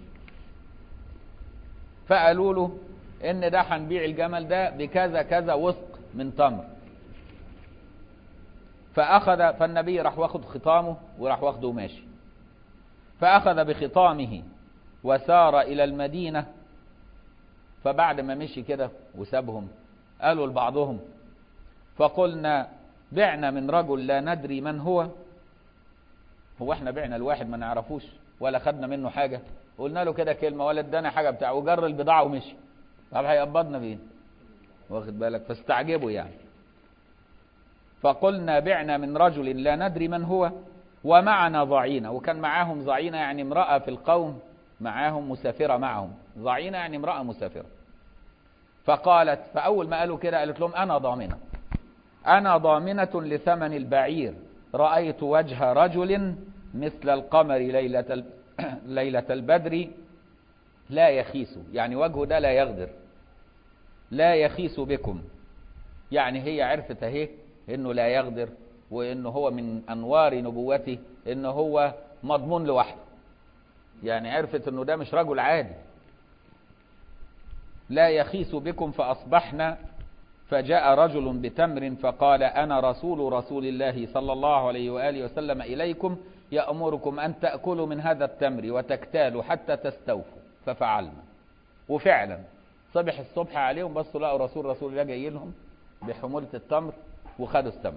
A: فقالوا له ان ده هنبيع الجمل ده بكذا كذا وسق من تمر فاخذ فالنبي راح واخد خطامه وراح واخده ماشي فاخذ بخطامه وسار الى المدينه فبعد ما مشي كده وسابهم قالوا لبعضهم فقلنا بعنا من رجل لا ندري من هو هو احنا بعنا الواحد ما نعرفوش ولا خدنا منه حاجة قلنا له كده كلمة ولا ادانا حاجة بتاعه وجر البضاعة ومشي طب هيقبضنا فين واخد بالك فاستعجبوا يعني فقلنا بعنا من رجل لا ندري من هو ومعنا ضعينة وكان معاهم ضعينة يعني امرأة في القوم معاهم مسافرة معهم ضعينة يعني امرأة مسافرة فقالت فأول ما قالوا كده قالت لهم أنا ضامنة أنا ضامنة لثمن البعير رأيت وجه رجل مثل القمر ليلة ليلة البدر لا يخيس يعني وجهه ده لا يغدر لا يخيس بكم يعني هي عرفت اهي انه لا يغدر وانه هو من انوار نبوته انه هو مضمون لوحده يعني عرفت انه ده مش رجل عادي لا يخيس بكم فاصبحنا فجاء رجل بتمر فقال انا رسول رسول الله صلى الله عليه واله وسلم اليكم يامركم ان تاكلوا من هذا التمر وتكتالوا حتى تستوفوا ففعلنا وفعلا صبح الصبح عليهم بصوا لقوا رسول رسول الله جاي لهم بحمولة التمر وخدوا الثمن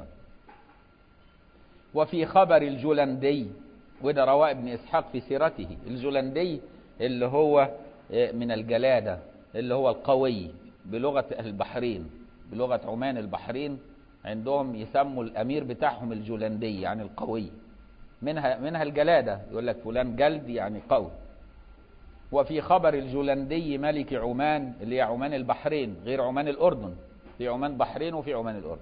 A: وفي خبر الجلندي وده رواه ابن إسحاق في سيرته الجلندي اللي هو من الجلادة اللي هو القوي بلغة البحرين بلغة عمان البحرين عندهم يسموا الأمير بتاعهم الجلندي يعني القوي منها منها الجلادة يقول لك فلان جلد يعني قوي وفي خبر الجلندي ملك عمان اللي هي عمان البحرين غير عمان الأردن في عمان بحرين وفي عمان الأردن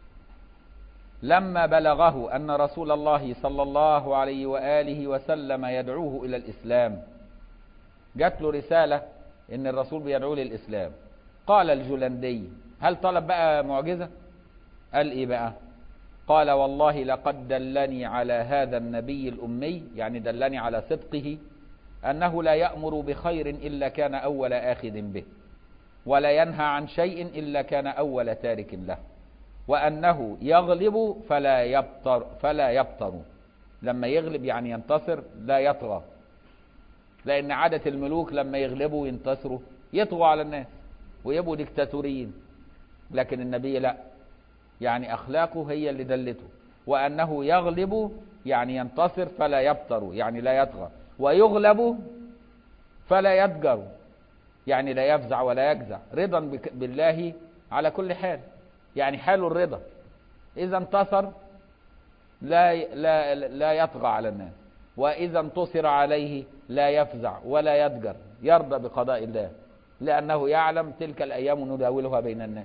A: لما بلغه أن رسول الله صلى الله عليه وآله وسلم يدعوه إلى الإسلام جات له رسالة إن الرسول بيدعوه للإسلام قال الجلندي هل طلب بقى معجزة قال إيه بقى قال والله لقد دلني على هذا النبي الأمي يعني دلني على صدقه أنه لا يأمر بخير إلا كان أول آخذ به ولا ينهى عن شيء إلا كان أول تارك له وأنه يغلب فلا يبطر فلا يبطر لما يغلب يعني ينتصر لا يطغى لأن عادة الملوك لما يغلبوا وينتصروا يطغوا على الناس ويبقوا ديكتاتوريين لكن النبي لا يعني أخلاقه هي اللي دلته وأنه يغلب يعني ينتصر فلا يبطر يعني لا يطغى ويغلب فلا يضجر يعني لا يفزع ولا يجزع رضا بالله على كل حال يعني حال الرضا إذا انتصر لا لا لا يطغى على الناس وإذا انتصر عليه لا يفزع ولا يضجر يرضى بقضاء الله لأنه يعلم تلك الأيام نداولها بين الناس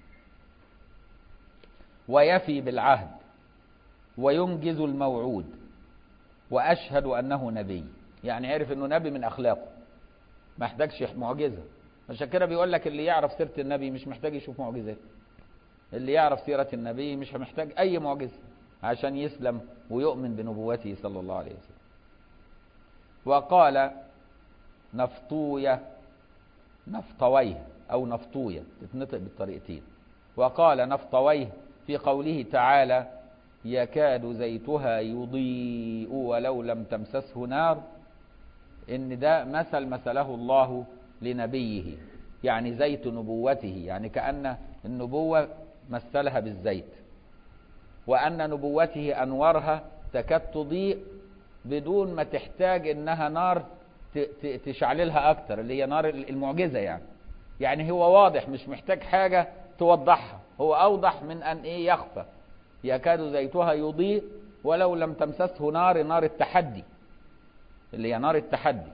A: ويفي بالعهد وينجز الموعود وأشهد أنه نبي يعني عرف أنه نبي من أخلاقه ما احتاجش معجزة عشان كده بيقول لك اللي يعرف سيرة النبي مش محتاج يشوف معجزات اللي يعرف سيرة النبي مش محتاج أي معجزة عشان يسلم ويؤمن بنبوته صلى الله عليه وسلم وقال نفطوية نفطويه أو نفطوية تتنطق بالطريقتين وقال نفطويه في قوله تعالى يكاد زيتها يضيء ولو لم تمسسه نار ان ده مثل مثله الله لنبيه يعني زيت نبوته يعني كأن النبوة مثلها بالزيت وأن نبوته أنوارها تكاد تضيء بدون ما تحتاج إنها نار تشعللها أكتر اللي هي نار المعجزة يعني يعني هو واضح مش محتاج حاجة توضحها هو أوضح من أن إيه يخفى يكاد زيتها يضيء ولو لم تمسسه نار نار التحدي اللي هي نار التحدي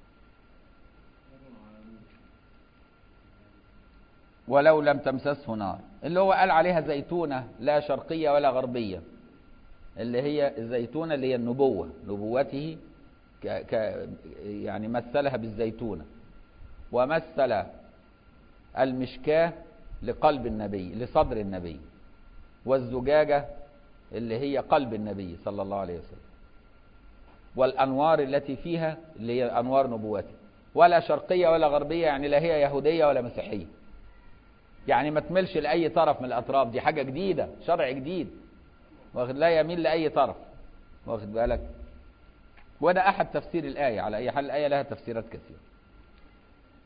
A: ولو لم تمسسه نار اللي هو قال عليها زيتونة لا شرقية ولا غربية اللي هي الزيتونة اللي هي النبوة نبوته ك ك يعني مثلها بالزيتونة ومثل المشكاة لقلب النبي لصدر النبي والزجاجة اللي هي قلب النبي صلى الله عليه وسلم والأنوار التي فيها اللي هي أنوار نبوته ولا شرقية ولا غربية يعني لا هي يهودية ولا مسيحية يعني ما تملش لأي طرف من الأطراف دي حاجة جديدة شرع جديد واخد لا يميل لأي طرف واخد بالك وده أحد تفسير الآية على أي حال الآية لها تفسيرات كثيرة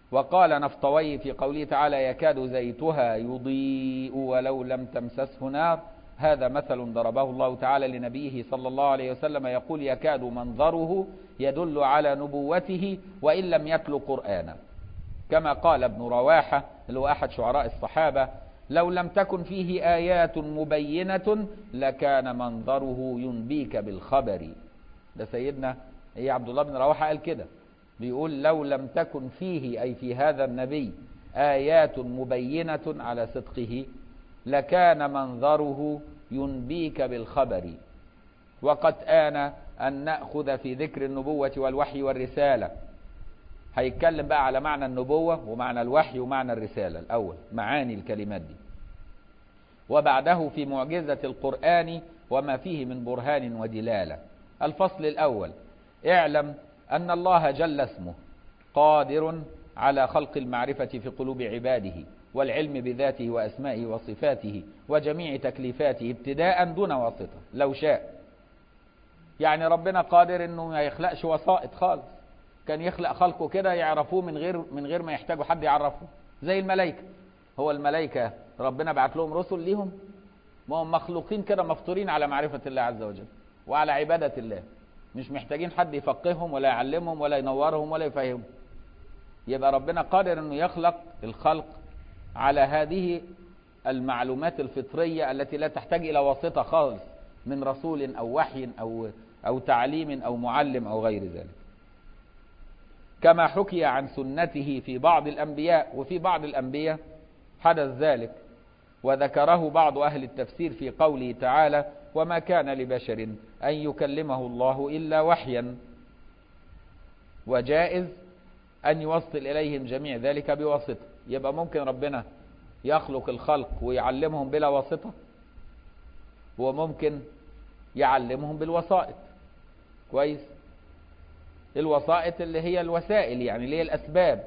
A: وقال نفطوي في قوله تعالى يكاد زيتها يضيء ولو لم تمسسه نار هذا مثل ضربه الله تعالى لنبيه صلى الله عليه وسلم يقول يكاد منظره يدل على نبوته وإن لم يتل قرآنا كما قال ابن رواحة اللي هو أحد شعراء الصحابة لو لم تكن فيه آيات مبينة لكان منظره ينبيك بالخبر ده سيدنا ايه عبد الله بن رواحة قال كده بيقول لو لم تكن فيه أي في هذا النبي آيات مبينة على صدقه لكان منظره ينبيك بالخبر وقد آن أن نأخذ في ذكر النبوة والوحي والرسالة هيتكلم بقى على معنى النبوة ومعنى الوحي ومعنى الرسالة الأول معاني الكلمات دي وبعده في معجزة القرآن وما فيه من برهان ودلالة الفصل الأول اعلم أن الله جل اسمه قادر على خلق المعرفة في قلوب عباده والعلم بذاته وأسمائه وصفاته وجميع تكليفاته ابتداء دون واسطة لو شاء يعني ربنا قادر انه ما يخلقش وسائط خالص كان يخلق خلقه كده يعرفوه من غير من غير ما يحتاجوا حد يعرفه زي الملائكة هو الملائكة ربنا بعت لهم رسل ليهم ما هم مخلوقين كده مفطورين على معرفة الله عز وجل وعلى عبادة الله مش محتاجين حد يفقههم ولا يعلمهم ولا ينورهم ولا يفهمهم يبقى ربنا قادر انه يخلق الخلق على هذه المعلومات الفطرية التي لا تحتاج إلى واسطة خالص من رسول أو وحي أو, أو تعليم أو معلم أو غير ذلك كما حكي عن سنته في بعض الأنبياء وفي بعض الأنبياء حدث ذلك وذكره بعض أهل التفسير في قوله تعالى وما كان لبشر أن يكلمه الله إلا وحيا وجائز أن يوصل إليهم جميع ذلك بواسطة يبقى ممكن ربنا يخلق الخلق ويعلمهم بلا واسطة وممكن يعلمهم بالوسائط كويس الوسائط اللي هي الوسائل يعني اللي هي الأسباب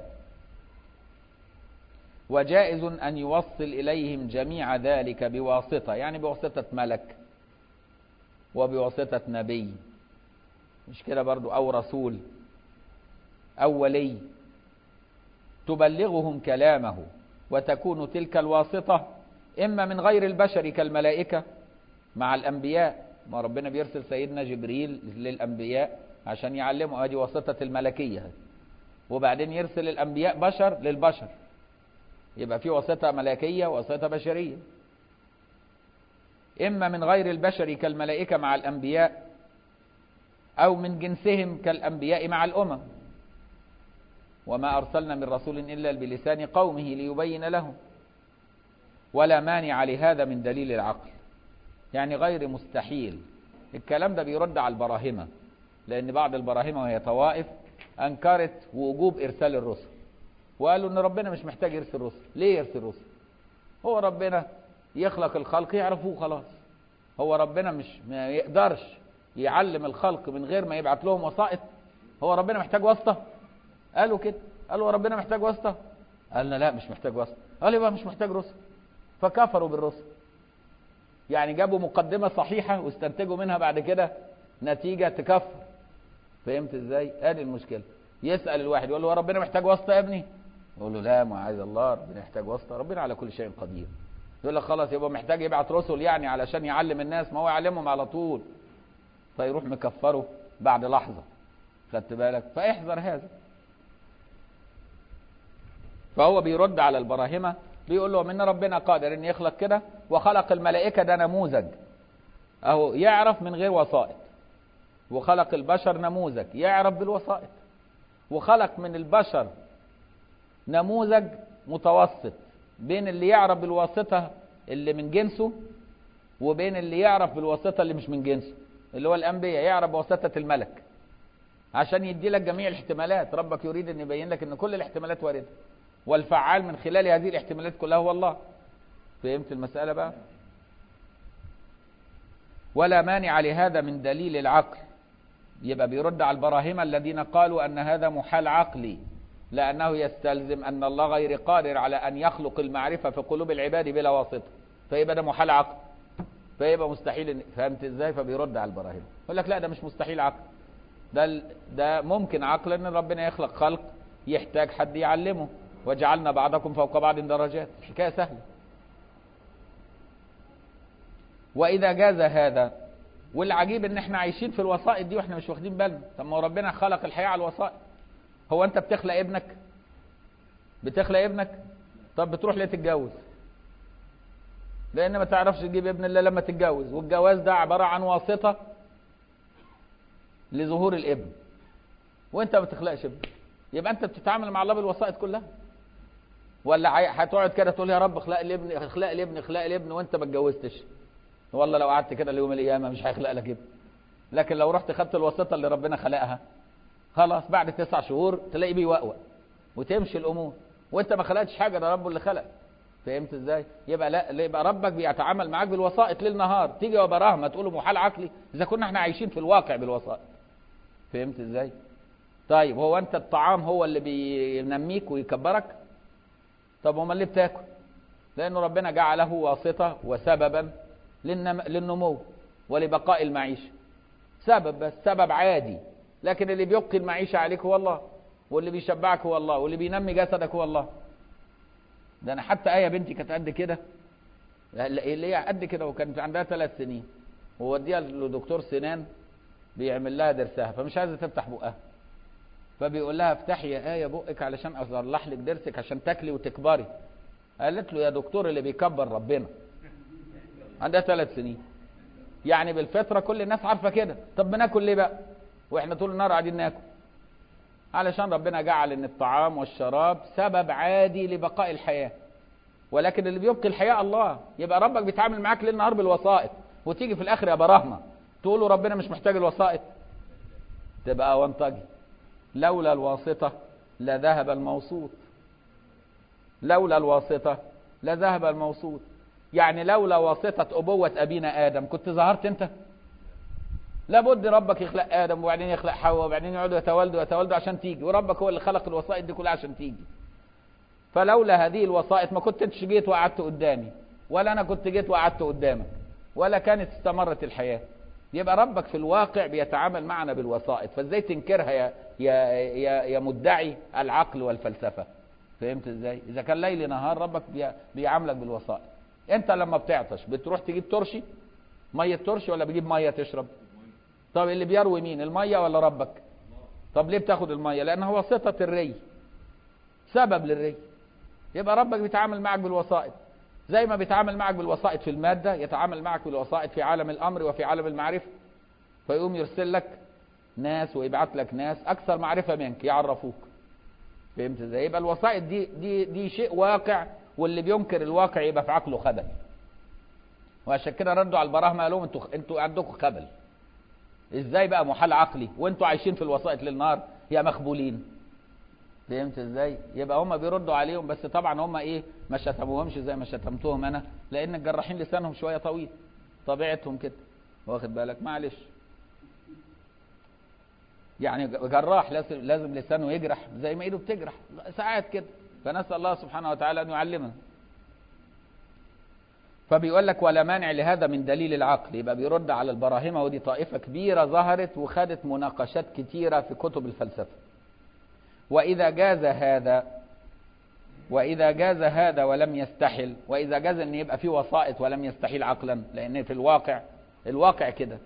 A: وجائز أن يوصل إليهم جميع ذلك بواسطة يعني بواسطة ملك وبواسطة نبي مش كده برضو أو رسول أو ولي تبلغهم كلامه وتكون تلك الواسطة إما من غير البشر كالملائكة مع الأنبياء ما ربنا بيرسل سيدنا جبريل للأنبياء عشان يعلموا هذه واسطة الملكية وبعدين يرسل الأنبياء بشر للبشر يبقى في واسطة ملكية وواسطة بشرية إما من غير البشر كالملائكة مع الأنبياء أو من جنسهم كالأنبياء مع الأمم وما أرسلنا من رسول إلا بلسان قومه ليبين لهم ولا مانع لهذا من دليل العقل يعني غير مستحيل الكلام ده بيرد على البراهمة لأن بعض البراهمة وهي طوائف أنكرت وجوب إرسال الرسل وقالوا إن ربنا مش محتاج يرسل رسل ليه يرسل رسل هو ربنا يخلق الخلق يعرفوه خلاص هو ربنا مش ما يقدرش يعلم الخلق من غير ما يبعت لهم وسائط هو ربنا محتاج واسطة قالوا كده قالوا ربنا محتاج واسطة قالنا لا مش محتاج واسطة قال يبقى مش محتاج رسل فكفروا بالرسل يعني جابوا مقدمة صحيحة واستنتجوا منها بعد كده نتيجة تكفر فهمت ازاي ادي المشكلة يسأل الواحد يقول له ربنا محتاج واسطة يا ابني يقول له لا ما عايز الله ربنا يحتاج واسطة ربنا على كل شيء قدير يقول لك خلاص يبقى محتاج يبعت رسل يعني علشان يعلم الناس ما هو يعلمهم على طول فيروح مكفره بعد لحظة خدت بالك فاحذر هذا فهو بيرد على البراهمة بيقول له ان ربنا قادر ان يخلق كده وخلق الملائكة ده نموذج اهو يعرف من غير وسائط وخلق البشر نموذج يعرف بالوسائط وخلق من البشر نموذج متوسط بين اللي يعرف بالواسطة اللي من جنسه وبين اللي يعرف بالواسطة اللي مش من جنسه اللي هو الأنبياء يعرف بواسطة الملك عشان يدي لك جميع الاحتمالات ربك يريد أن يبين لك أن كل الاحتمالات واردة والفعال من خلال هذه الاحتمالات كلها هو الله فهمت المسألة بقى ولا مانع لهذا من دليل العقل يبقى بيرد على البراهمة الذين قالوا أن هذا محال عقلي لأنه يستلزم أن الله غير قادر على أن يخلق المعرفة في قلوب العباد بلا واسطة فيبقى ده محال عقل فيبقى مستحيل فهمت ازاي فبيرد على البراهمة يقول لك لا ده مش مستحيل عقل ده ده ممكن عقلا ان ربنا يخلق خلق يحتاج حد يعلمه وجعلنا بعضكم فوق بعض درجات الحكايه سهله واذا جاز هذا والعجيب ان احنا عايشين في الوسائط دي واحنا مش واخدين بالنا طب ما هو ربنا خلق الحياه على الوسائط هو انت بتخلق ابنك بتخلق ابنك طب بتروح ليه تتجوز لان ما تعرفش تجيب ابن الا لما تتجوز والجواز ده عباره عن واسطه لظهور الابن وانت ما بتخلقش ابن يبقى انت بتتعامل مع الله بالوسائط كلها ولا عي- هتقعد كده تقول يا رب اخلق لي ابن اخلق لي ابن اخلق لي ابن وانت ما اتجوزتش والله لو قعدت كده ليوم القيامه مش هيخلق لك ابن لكن لو رحت خدت الواسطه اللي ربنا خلقها خلاص بعد تسع شهور تلاقيه بيوقوق وتمشي الامور وانت ما خلقتش حاجه ده ربه اللي خلق فهمت ازاي يبقى لا لا يبقى ربك بيتعامل معاك بالوسائط ليل نهار تيجي وبراهمه تقول له محال عقلي اذا كنا احنا عايشين في الواقع بالوسائط فهمت ازاي طيب هو انت الطعام هو اللي بينميك ويكبرك طب امال ليه بتاكل لانه ربنا جعله واسطه وسببا للنم... للنمو ولبقاء المعيشه سبب بس سبب عادي لكن اللي بيبقي المعيشه عليك هو الله واللي بيشبعك هو الله واللي بينمي جسدك هو الله ده انا حتى ايه بنتي كانت قد كده اللي هي قد كده وكانت عندها ثلاث سنين ووديها لدكتور سنان بيعمل لها ضرسها فمش عايزه تفتح بقها فبيقول لها افتحي يا ايه بقك علشان اصلح لك ضرسك عشان تاكلي وتكبري قالت له يا دكتور اللي بيكبر ربنا عندها ثلاث سنين يعني بالفطره كل الناس عارفه كده طب بناكل ليه بقى واحنا طول النهار قاعدين ناكل علشان ربنا جعل ان الطعام والشراب سبب عادي لبقاء الحياه ولكن اللي بيبقي الحياه الله يبقى ربك بيتعامل معاك ليل نهار بالوسائط وتيجي في الاخر يا براهمه تقول له ربنا مش محتاج الوسائط تبقى وانطجي لولا الواسطه لذهب الموصوت لولا الواسطه لذهب الموصوت يعني لولا واسطه ابوه ابينا ادم كنت ظهرت انت لابد ربك يخلق ادم وبعدين يخلق حواء وبعدين يقعدوا يتولدوا يتولدوا عشان تيجي وربك هو اللي خلق الوسائط دي كلها عشان تيجي فلولا هذه الوسائط ما كنت انتش جيت وقعدت قدامي ولا انا كنت جيت وقعدت قدامك ولا كانت استمرت الحياه يبقى ربك في الواقع بيتعامل معنا بالوسائط فازاي تنكرها يا يا يا, يا مدعي العقل والفلسفه فهمت ازاي اذا كان ليل نهار ربك بي- بيعاملك بالوسائط انت لما بتعطش بتروح تجيب ترشي ميه ترشي ولا بتجيب ميه تشرب طب اللي بيروي مين الميه ولا ربك طب ليه بتاخد الميه لانها واسطه الري سبب للري يبقى ربك بيتعامل معك بالوسائط زي ما بيتعامل معك بالوسائط في الماده يتعامل معك بالوسائط في عالم الامر وفي عالم المعرفه فيقوم يرسل لك ناس ويبعت لك ناس اكثر معرفه منك يعرفوك فهمت ازاي يبقى الوسائط دي دي دي شيء واقع واللي بينكر الواقع يبقى في عقله خبل وعشان كده ردوا على البراهمه قالوا لهم انتوا انتوا عندكم خبل ازاي بقى محال عقلي وانتوا عايشين في الوسائط للنهار يا مخبولين فهمت ازاي يبقى هم بيردوا عليهم بس طبعا هم ايه ما شتموهمش زي ما شتمتهم انا لان الجراحين لسانهم شويه طويل طبيعتهم كده واخد بالك معلش يعني جراح لازم لازم لسانه يجرح زي ما ايده بتجرح ساعات كده فنسال الله سبحانه وتعالى ان يعلمنا فبيقول لك ولا مانع لهذا من دليل العقل يبقى بيرد على البراهمه ودي طائفه كبيره ظهرت وخدت مناقشات كتيره في كتب الفلسفه واذا جاز هذا واذا جاز هذا ولم يستحل واذا جاز ان يبقى في وسائط ولم يستحيل عقلا لان في الواقع الواقع كده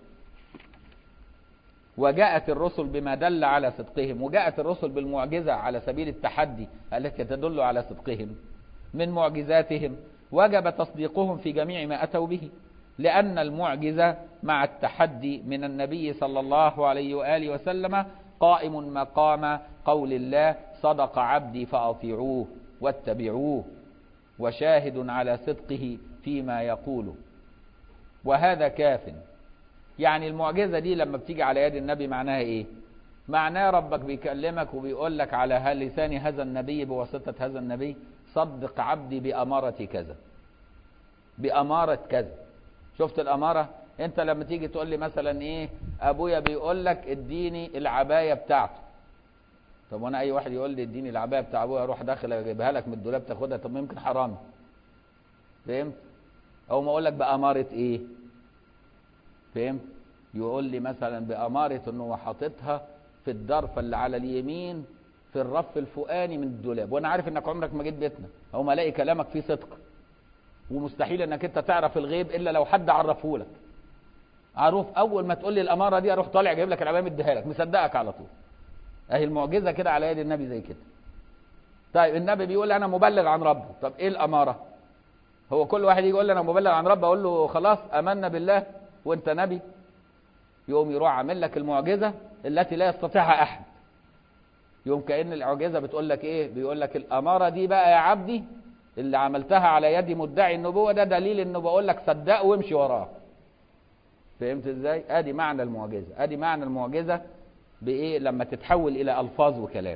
A: وجاءت الرسل بما دل على صدقهم وجاءت الرسل بالمعجزة على سبيل التحدي التي تدل على صدقهم من معجزاتهم وجب تصديقهم في جميع ما أتوا به لأن المعجزة مع التحدي من النبي صلى الله عليه وآله وسلم قائم مقام قول الله صدق عبدي فأطيعوه واتبعوه وشاهد على صدقه فيما يقول وهذا كاف يعني المعجزة دي لما بتيجي على يد النبي معناها ايه معناه ربك بيكلمك وبيقول لك على لسان هذا النبي بواسطة هذا النبي صدق عبدي بأمارة كذا بأمارة كذا شفت الأمارة انت لما تيجي تقول لي مثلا ايه ابويا بيقول لك اديني العباية بتاعته طب وانا اي واحد يقول لي اديني العباية بتاع ابويا اروح داخل اجيبها لك من الدولاب تاخدها طب ما يمكن حرامي فهمت او ما اقول لك بأمارة ايه فهمت يقول لي مثلا بأمارة انه هو حاططها في الضرفة اللي على اليمين في الرف الفوقاني من الدولاب وانا عارف انك عمرك ما جيت بيتنا او ما الاقي كلامك فيه صدق ومستحيل انك انت تعرف الغيب الا لو حد عرفه لك عروف اول ما تقول لي الاماره دي اروح طالع جايب لك العبايه مديها لك مصدقك على طول اهي المعجزه كده على يد النبي زي كده طيب النبي بيقول انا مبلغ عن ربه طب ايه الاماره هو كل واحد يجي يقول لي انا مبلغ عن ربه اقول له خلاص امنا بالله وانت نبي يقوم يروح عامل لك المعجزه التي لا يستطيعها احد يوم كأن العجزة بتقول لك ايه بيقول لك الأمارة دي بقى يا عبدي اللي عملتها على يد مدعي النبوة ده دليل انه بقول لك صدقه وامشي وراه فهمت ازاي ادي معنى المعجزة ادي معنى المعجزة بايه لما تتحول الى الفاظ وكلام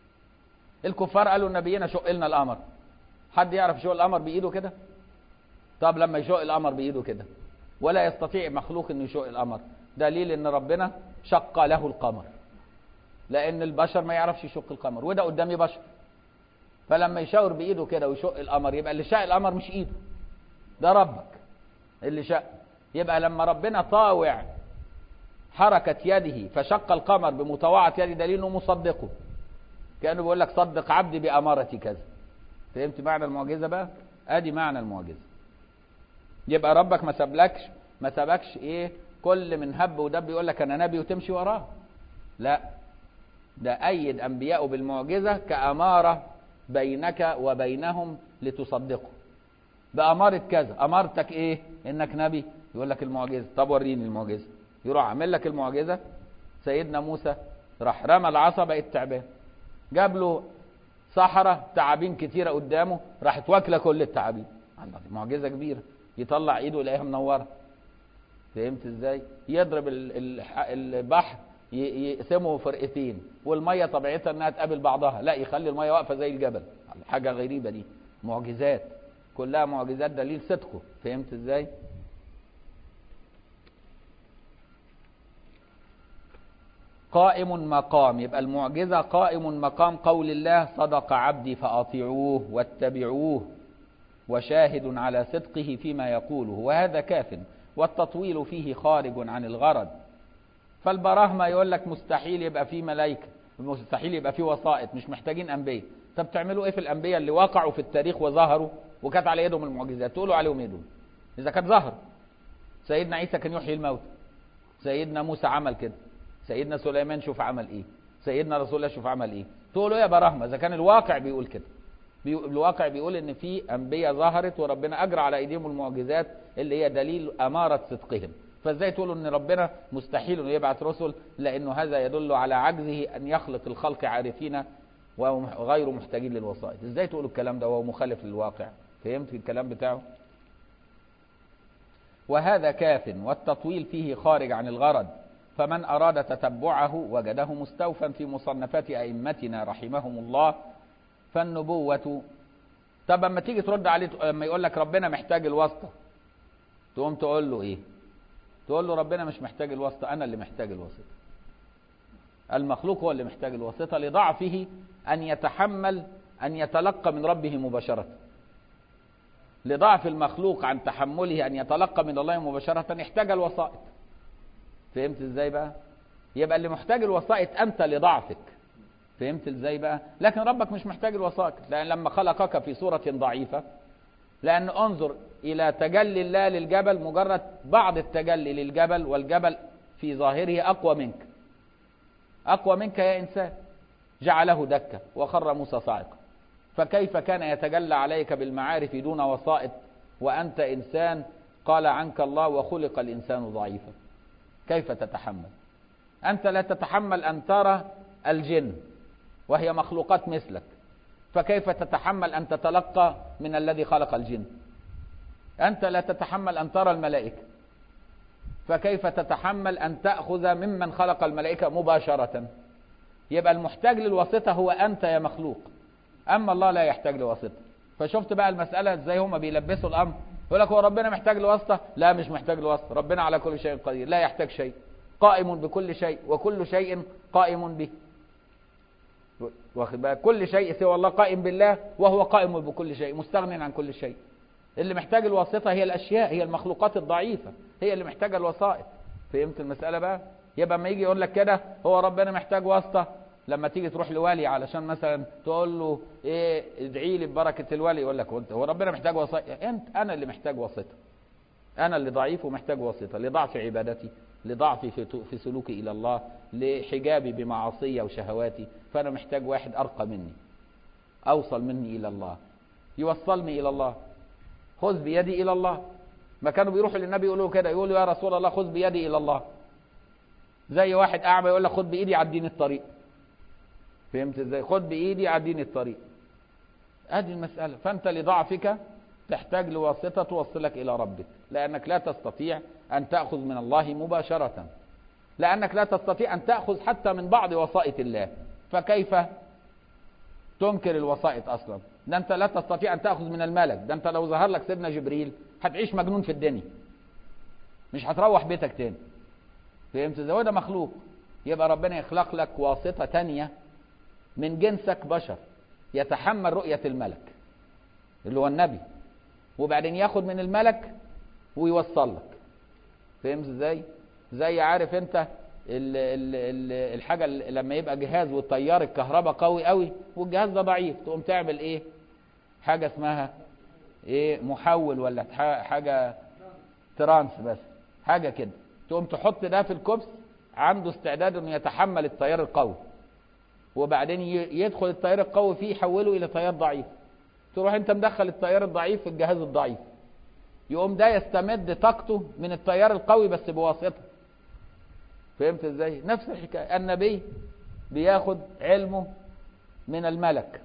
A: الكفار قالوا نبينا شق لنا القمر حد يعرف يشق القمر بايده كده طب لما يشق القمر بايده كده ولا يستطيع مخلوق انه يشق القمر دليل ان ربنا شق له القمر لان البشر ما يعرفش يشق القمر وده قدامي بشر فلما يشاور بايده كده ويشق القمر يبقى اللي شق القمر مش ايده ده ربك اللي شق يبقى لما ربنا طاوع حركة يده فشق القمر بمطاوعة يده دليل انه مصدقه كأنه بيقول لك صدق عبدي بأمارة كذا فهمت معنى المعجزة بقى ادي معنى المعجزة يبقى ربك ما سابلكش ما سابكش ايه كل من هب ودب يقول لك انا نبي وتمشي وراه لا ده أيد أنبياءه بالمعجزة كأمارة بينك وبينهم لتصدقوا بأمارة كذا أمارتك إيه إنك نبي يقول لك المعجزة طب وريني المعجزة يروح عامل لك المعجزة سيدنا موسى راح رمى العصا بقت تعبان جاب له صحراء تعابين كتيرة قدامه راحت واكلة كل التعابين الله دي معجزة كبيرة يطلع ايده يلاقيها منورة فهمت ازاي يضرب البحر يقسمه فرقتين والميه طبيعتها انها تقابل بعضها لا يخلي الميه واقفه زي الجبل حاجه غريبه دي معجزات كلها معجزات دليل صدقه فهمت ازاي قائم مقام يبقى المعجزة قائم مقام قول الله صدق عبدي فأطيعوه واتبعوه وشاهد على صدقه فيما يقوله وهذا كاف والتطويل فيه خارج عن الغرض فالبراهمة يقول لك مستحيل يبقى فيه ملائكة مستحيل يبقى فيه وسائط مش محتاجين أنبياء طب تعملوا ايه في الأنبياء اللي وقعوا في التاريخ وظهروا وكانت على يدهم المعجزات تقولوا عليهم ايه دول إذا كانت ظهر سيدنا عيسى كان يحيي الموت سيدنا موسى عمل كده سيدنا سليمان شوف عمل ايه سيدنا رسول الله شوف عمل ايه تقولوا ايه يا براهمة إذا كان الواقع بيقول كده الواقع بيقول ان في انبياء ظهرت وربنا اجرى على ايديهم المعجزات اللي هي دليل اماره صدقهم فازاي تقولوا ان ربنا مستحيل انه يبعث رسل لانه هذا يدل على عجزه ان يخلق الخلق عارفين وغير محتاجين للوسائط ازاي تقولوا الكلام ده وهو مخالف للواقع فهمت الكلام بتاعه وهذا كاف والتطويل فيه خارج عن الغرض فمن أراد تتبعه وجده مستوفا في مصنفات أئمتنا رحمهم الله فالنبوة طب اما تيجي ترد عليه لما يقول لك ربنا محتاج الواسطة تقوم تقول له ايه تقول له ربنا مش محتاج الواسطة أنا اللي محتاج الواسطة المخلوق هو اللي محتاج الواسطة لضعفه أن يتحمل أن يتلقى من ربه مباشرة لضعف المخلوق عن تحمله أن يتلقى من الله مباشرة احتاج الوسائط فهمت ازاي بقى يبقى اللي محتاج الوسائط أنت لضعفك فهمت ازاي بقى لكن ربك مش محتاج الوسائط لأن لما خلقك في صورة ضعيفة لأن انظر إلى تجلي الله للجبل مجرد بعض التجلي للجبل والجبل في ظاهره أقوى منك أقوى منك يا إنسان جعله دكة وخر موسى صاعقا فكيف كان يتجلى عليك بالمعارف دون وسائط وأنت إنسان قال عنك الله وخلق الإنسان ضعيفا كيف تتحمل أنت لا تتحمل أن ترى الجن وهي مخلوقات مثلك فكيف تتحمل أن تتلقى من الذي خلق الجن أنت لا تتحمل أن ترى الملائكة فكيف تتحمل أن تأخذ ممن خلق الملائكة مباشرة يبقى المحتاج للواسطة هو أنت يا مخلوق أما الله لا يحتاج لواسطة فشفت بقى المسألة ازاي هما بيلبسوا الأمر يقول لك هو ربنا محتاج لواسطة لا مش محتاج لواسطة ربنا على كل شيء قدير لا يحتاج شيء قائم بكل شيء وكل شيء قائم به واخد بالك كل شيء سوى الله قائم بالله وهو قائم بكل شيء مستغن عن كل شيء اللي محتاج الواسطة هي الأشياء هي المخلوقات الضعيفة هي اللي محتاجة الوسائط فهمت المسألة بقى يبقى ما يجي يقول لك كده هو ربنا محتاج واسطة لما تيجي تروح لوالي علشان مثلا تقول له ايه ادعي لي ببركه الولي يقول لك هو ربنا محتاج واسطه انت انا اللي محتاج واسطه انا اللي ضعيف ومحتاج واسطه لضعف عبادتي لضعفي في في سلوكي الى الله لحجابي بمعاصي وشهواتي فانا محتاج واحد ارقى مني اوصل مني الى الله يوصلني الى الله خذ بيدي الى الله ما كانوا بيروحوا للنبي يقولوا كده يقولوا يا رسول الله خذ بيدي الى الله زي واحد اعمى يقول لك خذ بايدي عديني الطريق فهمت ازاي خذ بايدي عديني الطريق ادي المساله فانت لضعفك تحتاج لواسطه توصلك الى ربك لانك لا تستطيع ان تاخذ من الله مباشره لانك لا تستطيع ان تاخذ حتى من بعض وسائط الله فكيف تنكر الوسائط اصلا ده انت لا تستطيع ان تاخذ من الملك ده انت لو ظهر لك سيدنا جبريل هتعيش مجنون في الدنيا مش هتروح بيتك تاني فهمت ازاي ده مخلوق يبقى ربنا يخلق لك واسطه تانية من جنسك بشر يتحمل رؤيه الملك اللي هو النبي وبعدين ياخد من الملك ويوصل لك فهمت ازاي زي عارف انت ال ال ال الحاجه اللي لما يبقى جهاز والتيار الكهرباء قوي قوي والجهاز ده ضعيف تقوم تعمل ايه حاجه اسمها ايه محول ولا حاجه ترانس بس حاجه كده تقوم تحط ده في الكبس عنده استعداد انه يتحمل التيار القوي وبعدين يدخل التيار القوي فيه يحوله الى تيار ضعيف تروح انت مدخل التيار الضعيف في الجهاز الضعيف يقوم ده يستمد طاقته من التيار القوي بس بواسطه فهمت ازاي نفس الحكايه النبي بياخد علمه من الملك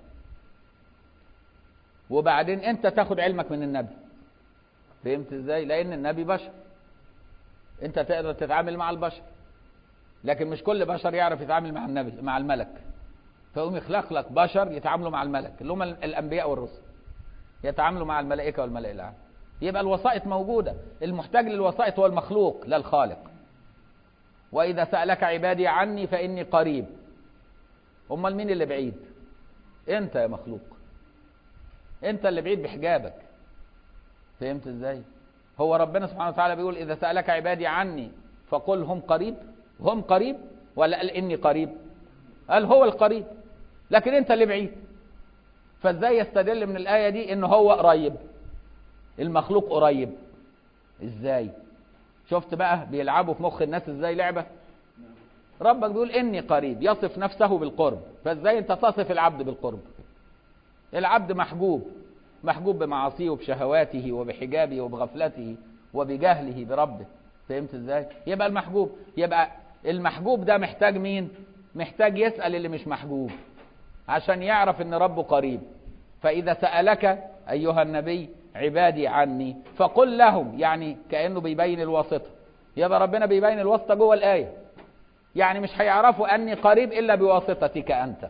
A: وبعدين انت تاخد علمك من النبي فهمت ازاي لان النبي بشر انت تقدر تتعامل مع البشر لكن مش كل بشر يعرف يتعامل مع النبي مع الملك فيقوم يخلق لك بشر يتعاملوا مع الملك اللي هم الانبياء والرسل يتعاملوا مع الملائكه والملائكه العام يبقى الوسائط موجوده المحتاج للوسائط هو المخلوق لا الخالق واذا سالك عبادي عني فاني قريب امال مين اللي بعيد انت يا مخلوق انت اللي بعيد بحجابك فهمت ازاي هو ربنا سبحانه وتعالى بيقول اذا سالك عبادي عني فقل هم قريب هم قريب ولا قال اني قريب قال هو القريب لكن انت اللي بعيد فازاي يستدل من الايه دي ان هو قريب المخلوق قريب ازاي شفت بقى بيلعبوا في مخ الناس ازاي لعبه ربك بيقول اني قريب يصف نفسه بالقرب فازاي انت تصف العبد بالقرب العبد محجوب محجوب بمعاصيه وبشهواته وبحجابه وبغفلته وبجهله بربه فهمت ازاي يبقى المحجوب يبقى المحجوب ده محتاج مين محتاج يسأل اللي مش محجوب عشان يعرف ان ربه قريب فاذا سألك ايها النبي عبادي عني فقل لهم يعني كأنه بيبين الواسطة يبقى ربنا بيبين الواسطة جوه الآية يعني مش هيعرفوا أني قريب إلا بواسطتك أنت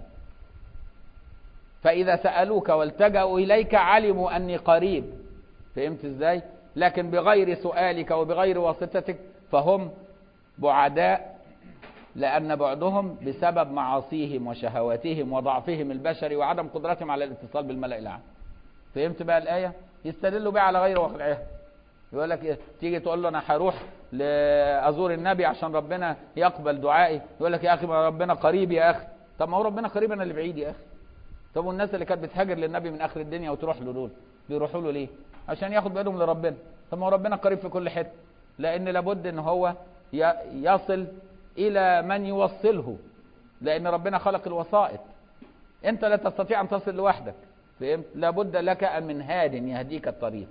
A: فإذا سألوك والتجأوا إليك علموا أني قريب فهمت إزاي لكن بغير سؤالك وبغير واسطتك فهم بعداء لأن بعدهم بسبب معاصيهم وشهواتهم وضعفهم البشري وعدم قدرتهم على الاتصال بالملأ الأعلى فهمت بقى الآية يستدلوا بها على غير واقعها يقول لك إيه؟ تيجي تقول له انا هروح ازور النبي عشان ربنا يقبل دعائي يقول لك يا اخي ما ربنا قريب يا اخي طب ما هو ربنا قريب انا اللي بعيد يا اخي طب والناس اللي كانت بتهاجر للنبي من اخر الدنيا وتروح له دول بيروحوا له ليه عشان ياخد بايدهم لربنا طب ما هو ربنا قريب في كل حته لان لابد ان هو يصل الى من يوصله لان ربنا خلق الوسائط انت لا تستطيع ان تصل لوحدك فهمت لابد لك من هاد يهديك الطريق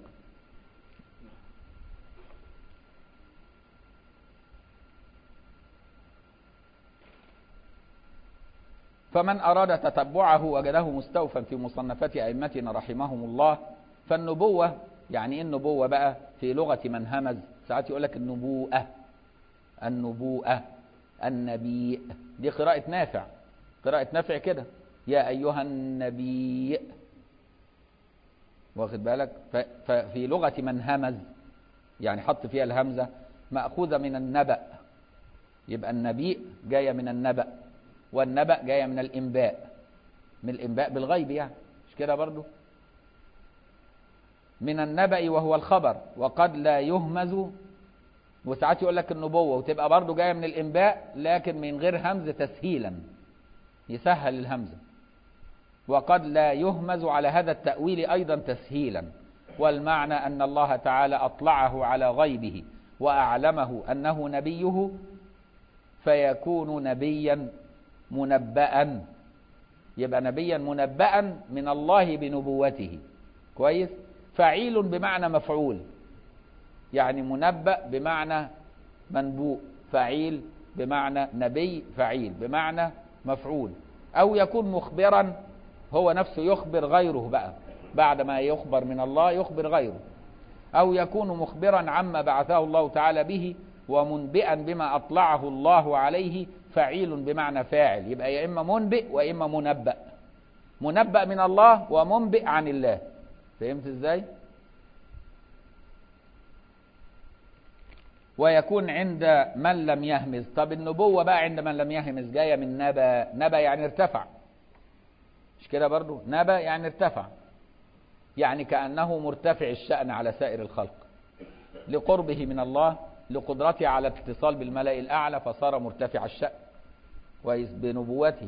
A: فمن أراد تتبعه وجده مستوفا في مصنفات أئمتنا رحمهم الله فالنبوة يعني إيه النبوة بقى في لغة من همز ساعات يقول لك النبوءة النبوءة النبي دي قراءة نافع قراءة نافع كده يا أيها النبي واخد بالك ففي لغة من همز يعني حط فيها الهمزة مأخوذة من النبأ يبقى النبي جاية من النبأ والنبأ جاية من الإنباء من الإنباء بالغيب يعني مش كده برضو من النبأ وهو الخبر وقد لا يهمز وساعات يقول لك النبوة وتبقى برضو جاية من الإنباء لكن من غير همز تسهيلا يسهل الهمزة وقد لا يهمز على هذا التأويل أيضا تسهيلا والمعنى أن الله تعالى أطلعه على غيبه وأعلمه أنه نبيه فيكون نبيا منبأ يبقى نبيا منبأ من الله بنبوته كويس فعيل بمعنى مفعول يعني منبأ بمعنى منبوء فعيل بمعنى نبي فعيل بمعنى مفعول أو يكون مخبرا هو نفسه يخبر غيره بقى بعد ما يخبر من الله يخبر غيره أو يكون مخبرا عما بعثه الله تعالى به ومنبئا بما أطلعه الله عليه فعيل بمعنى فاعل يبقى يا إما منبئ وإما منبأ منبأ من الله ومنبئ عن الله فهمت ازاي ويكون عند من لم يهمز طب النبوة بقى عند من لم يهمز جاية من نبا نبا يعني ارتفع مش كده برضو نبا يعني ارتفع يعني كأنه مرتفع الشأن على سائر الخلق لقربه من الله لقدرته على الاتصال بالملأ الأعلى فصار مرتفع الشأن كويس بنبوته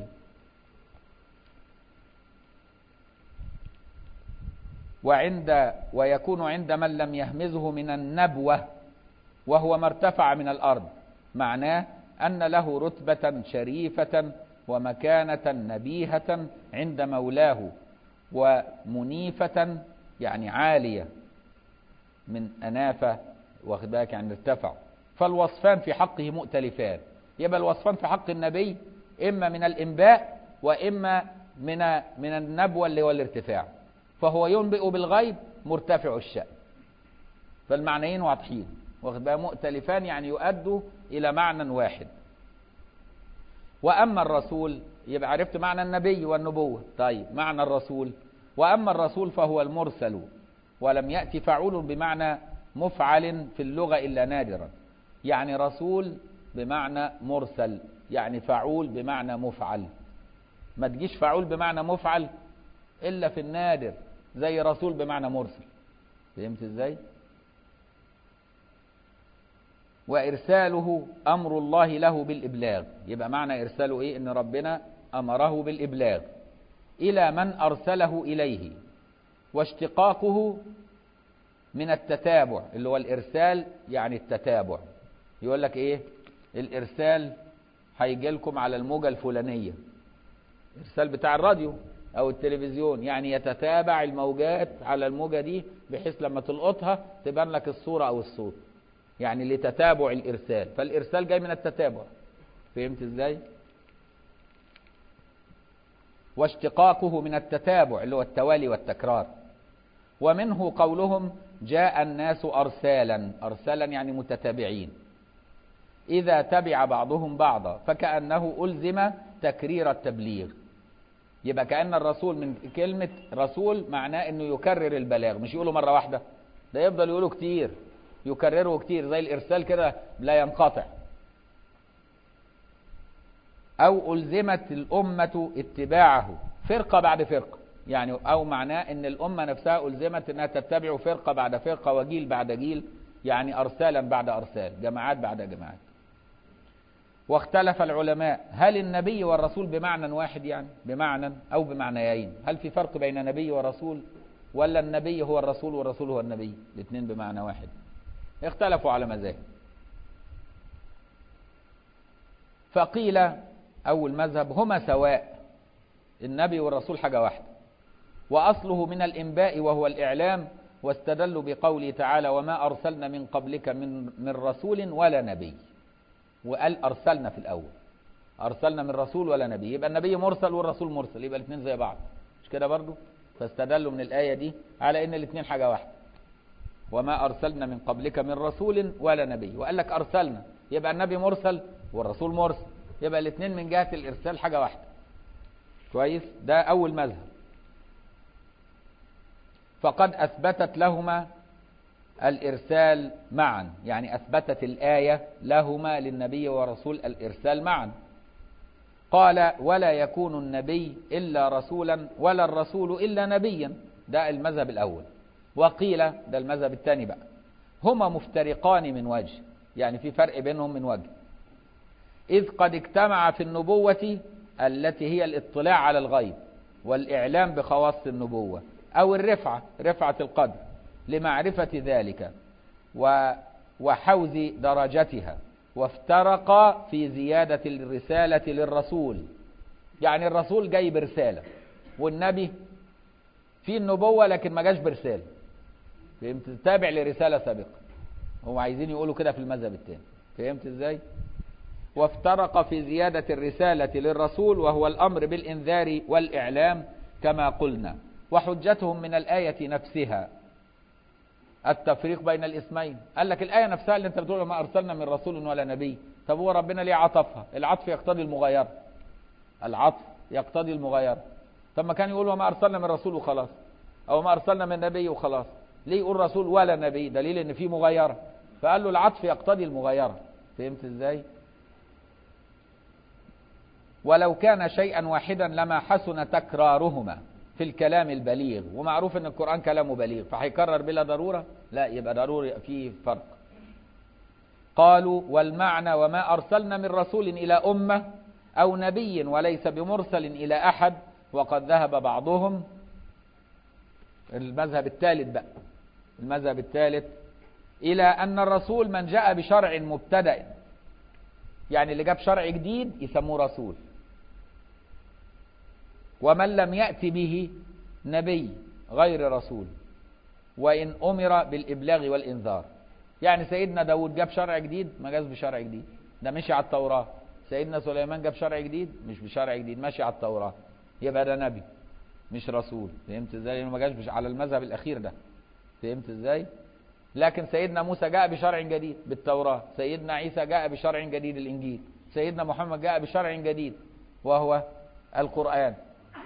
A: وعند ويكون عند من لم يهمزه من النبوة وهو ما ارتفع من الأرض معناه أن له رتبة شريفة ومكانة نبيهة عند مولاه ومنيفة يعني عالية من أنافة واخد بالك يعني ارتفع فالوصفان في حقه مؤتلفان يبقى الوصفان في حق النبي إما من الإنباء وإما من من النبوة اللي هو الارتفاع فهو ينبئ بالغيب مرتفع الشأن فالمعنيين واضحين واخد بقى مؤتلفان يعني يؤدوا إلى معنى واحد وأما الرسول يبقى عرفت معنى النبي والنبوة طيب معنى الرسول وأما الرسول فهو المرسل ولم يأتي فعول بمعنى مفعل في اللغة إلا نادرا يعني رسول بمعنى مرسل يعني فعول بمعنى مفعل ما تجيش فعول بمعنى مفعل إلا في النادر زي رسول بمعنى مرسل فهمت ازاي وإرساله أمر الله له بالإبلاغ يبقى معنى إرساله إيه إن ربنا أمره بالإبلاغ إلى من أرسله إليه واشتقاقه من التتابع اللي هو الإرسال يعني التتابع يقول لك إيه الإرسال هيجي لكم على الموجة الفلانية الإرسال بتاع الراديو أو التلفزيون يعني يتتابع الموجات على الموجة دي بحيث لما تلقطها تبان لك الصورة أو الصوت يعني لتتابع الإرسال فالإرسال جاي من التتابع فهمت إزاي واشتقاقه من التتابع اللي هو التوالي والتكرار ومنه قولهم جاء الناس أرسالا أرسالا يعني متتابعين إذا تبع بعضهم بعضا فكأنه ألزم تكرير التبليغ يبقى كأن الرسول من كلمة رسول معناه أنه يكرر البلاغ مش يقوله مرة واحدة ده يفضل يقوله كتير يكرره كتير زي الإرسال كده لا ينقطع أو ألزمت الأمة اتباعه فرقة بعد فرقة يعني أو معناه أن الأمة نفسها ألزمت أنها تتبع فرقة بعد فرقة وجيل بعد جيل يعني أرسالا بعد أرسال جماعات بعد جماعات واختلف العلماء هل النبي والرسول بمعنى واحد يعني بمعنى أو بمعنيين هل في فرق بين نبي ورسول ولا النبي هو الرسول والرسول هو النبي الاثنين بمعنى واحد اختلفوا على مذاهب فقيل أول مذهب هما سواء النبي والرسول حاجة واحدة وأصله من الإنباء وهو الإعلام واستدلوا بقوله تعالى وما أرسلنا من قبلك من, من رسول ولا نبي وقال أرسلنا في الأول أرسلنا من رسول ولا نبي يبقى النبي مرسل والرسول مرسل يبقى الاثنين زي بعض مش كده برضو فاستدلوا من الآية دي على أن الاثنين حاجة واحدة وما أرسلنا من قبلك من رسول ولا نبي وقال لك أرسلنا يبقى النبي مرسل والرسول مرسل يبقى الاثنين من جهة الإرسال حاجة واحدة كويس ده أول مذهب فقد أثبتت لهما الإرسال معا يعني أثبتت الآية لهما للنبي ورسول الإرسال معا قال ولا يكون النبي إلا رسولا ولا الرسول إلا نبيا ده المذهب الأول وقيل ده المذهب الثاني بقى هما مفترقان من وجه يعني في فرق بينهم من وجه إذ قد اجتمع في النبوة التي هي الاطلاع على الغيب والإعلام بخواص النبوة أو الرفعة رفعة القدر لمعرفة ذلك و وحوز درجتها وافترق في زيادة الرسالة للرسول يعني الرسول جاي برسالة والنبي في النبوة لكن ما جاش برسالة فهمت تابع لرسالة سابقة هم عايزين يقولوا كده في المذهب الثاني فهمت ازاي وافترق في زيادة الرسالة للرسول وهو الأمر بالإنذار والإعلام كما قلنا وحجتهم من الآية نفسها التفريق بين الاسمين قال لك الآية نفسها اللي انت بتقول ما أرسلنا من رسول ولا نبي طب هو ربنا ليه عطفها العطف يقتضي المغايرة العطف يقتضي المغايرة طب ما كان يقول وما أرسلنا من رسول وخلاص أو ما أرسلنا من نبي وخلاص ليه يقول رسول ولا نبي دليل ان في مغايرة فقال له العطف يقتضي المغايرة فهمت ازاي ولو كان شيئا واحدا لما حسن تكرارهما في الكلام البليغ ومعروف ان القرآن كلامه بليغ فهيكرر بلا ضرورة لا يبقى ضروري فيه فرق قالوا والمعنى وما أرسلنا من رسول إلى أمة أو نبي وليس بمرسل إلى أحد وقد ذهب بعضهم المذهب الثالث بقى المذهب الثالث إلى أن الرسول من جاء بشرع مبتدأ يعني اللي جاب شرع جديد يسموه رسول ومن لم يأتي به نبي غير رسول وإن أمر بالإبلاغ والإنذار يعني سيدنا داود جاب شرع جديد ما جاز بشرع جديد ده مشي على التوراة سيدنا سليمان جاب شرع جديد مش بشرع جديد ماشي على التوراة يبقى ده نبي مش رسول فهمت ازاي لانه ما جاش على المذهب الاخير ده فهمت ازاي لكن سيدنا موسى جاء بشرع جديد بالتوراة سيدنا عيسى جاء بشرع جديد الانجيل سيدنا محمد جاء بشرع جديد وهو القرآن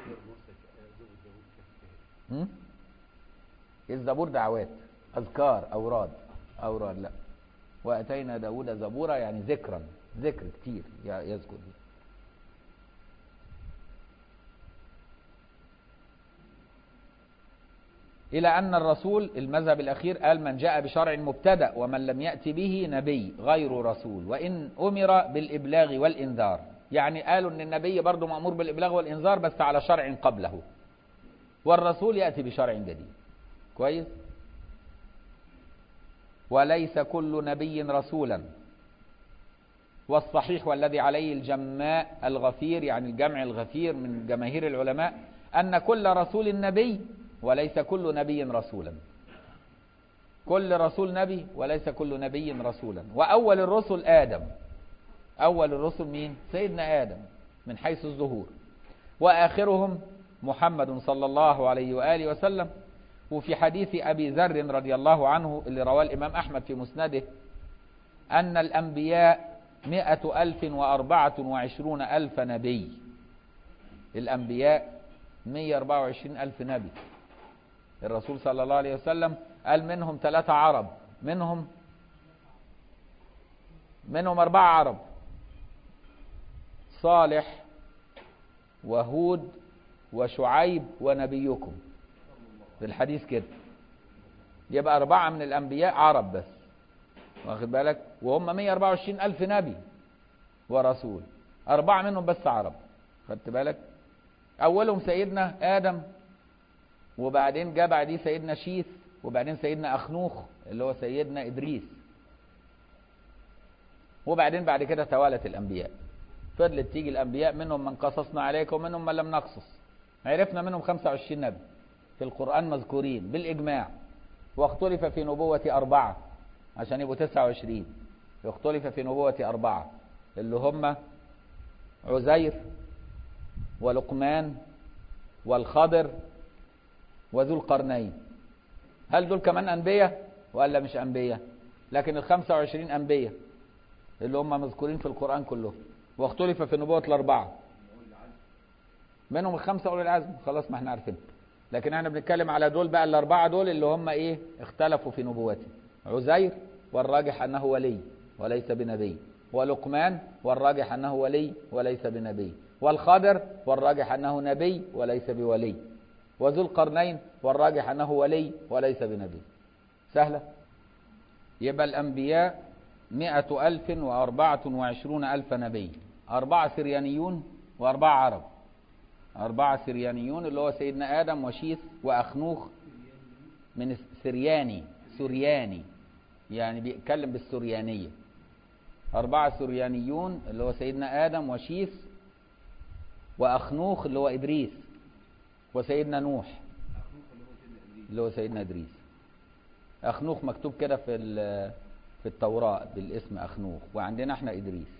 A: الزبور دعوات اذكار اوراد اوراد لا واتينا داود زبورا يعني ذكرا ذكر كتير يذكر إلى أن الرسول المذهب الأخير قال من جاء بشرع مبتدأ ومن لم يأتي به نبي غير رسول وإن أمر بالإبلاغ والإنذار يعني قالوا أن النبي برضه مأمور بالإبلاغ والإنذار بس على شرع قبله والرسول يأتي بشرع جديد كويس وليس كل نبي رسولا والصحيح والذي عليه الجماء الغفير يعني الجمع الغفير من جماهير العلماء أن كل رسول نبي وليس كل نبي رسولا كل رسول نبي وليس كل نبي رسولا وأول الرسل آدم أول الرسل مين سيدنا آدم من حيث الظهور وآخرهم محمد صلى الله عليه وآله وسلم وفي حديث أبي ذر رضي الله عنه اللي رواه الإمام أحمد في مسنده أن الأنبياء مئة ألف وأربعة وعشرون ألف نبي الأنبياء مية أربعة وعشرين ألف نبي الرسول صلى الله عليه وسلم قال منهم ثلاثة عرب منهم منهم أربعة عرب صالح وهود وشعيب ونبيكم في الحديث كده يبقى أربعة من الأنبياء عرب بس واخد بالك وهم 124 ألف نبي ورسول أربعة منهم بس عرب خدت بالك أولهم سيدنا آدم وبعدين جاء بعديه سيدنا شيث وبعدين سيدنا أخنوخ اللي هو سيدنا إدريس وبعدين بعد كده توالت الأنبياء فضلت تيجي الأنبياء منهم من قصصنا عليك ومنهم من لم نقصص عرفنا منهم 25 نبي في القرآن مذكورين بالإجماع واختلف في نبوة أربعة عشان يبقوا 29 اختلف في نبوة أربعة اللي هم عزير ولقمان والخضر وذو القرنين هل دول كمان أنبياء ولا مش أنبياء لكن ال 25 أنبياء اللي هم مذكورين في القرآن كلهم واختلف في نبوة الأربعة منهم الخمسة أولي العزم خلاص ما احنا عارفين لكن احنا بنتكلم على دول بقى الأربعة دول اللي هم إيه اختلفوا في نبوته عزير والراجح أنه ولي وليس بنبي ولقمان والراجح أنه ولي وليس بنبي والخضر والراجح أنه نبي وليس بولي وذو القرنين والراجح أنه ولي وليس بنبي سهلة يبقى الأنبياء مئة ألف وأربعة وعشرون ألف نبي أربعة سريانيون وأربعة عرب أربعة سريانيون اللي هو سيدنا آدم وشيث وأخنوخ من سرياني سرياني يعني بيتكلم بالسريانية أربعة سريانيون اللي هو سيدنا آدم وشيث وأخنوخ اللي هو إدريس وسيدنا نوح اللي هو سيدنا إدريس أخنوخ مكتوب كده في في التوراة بالاسم أخنوخ وعندنا احنا إدريس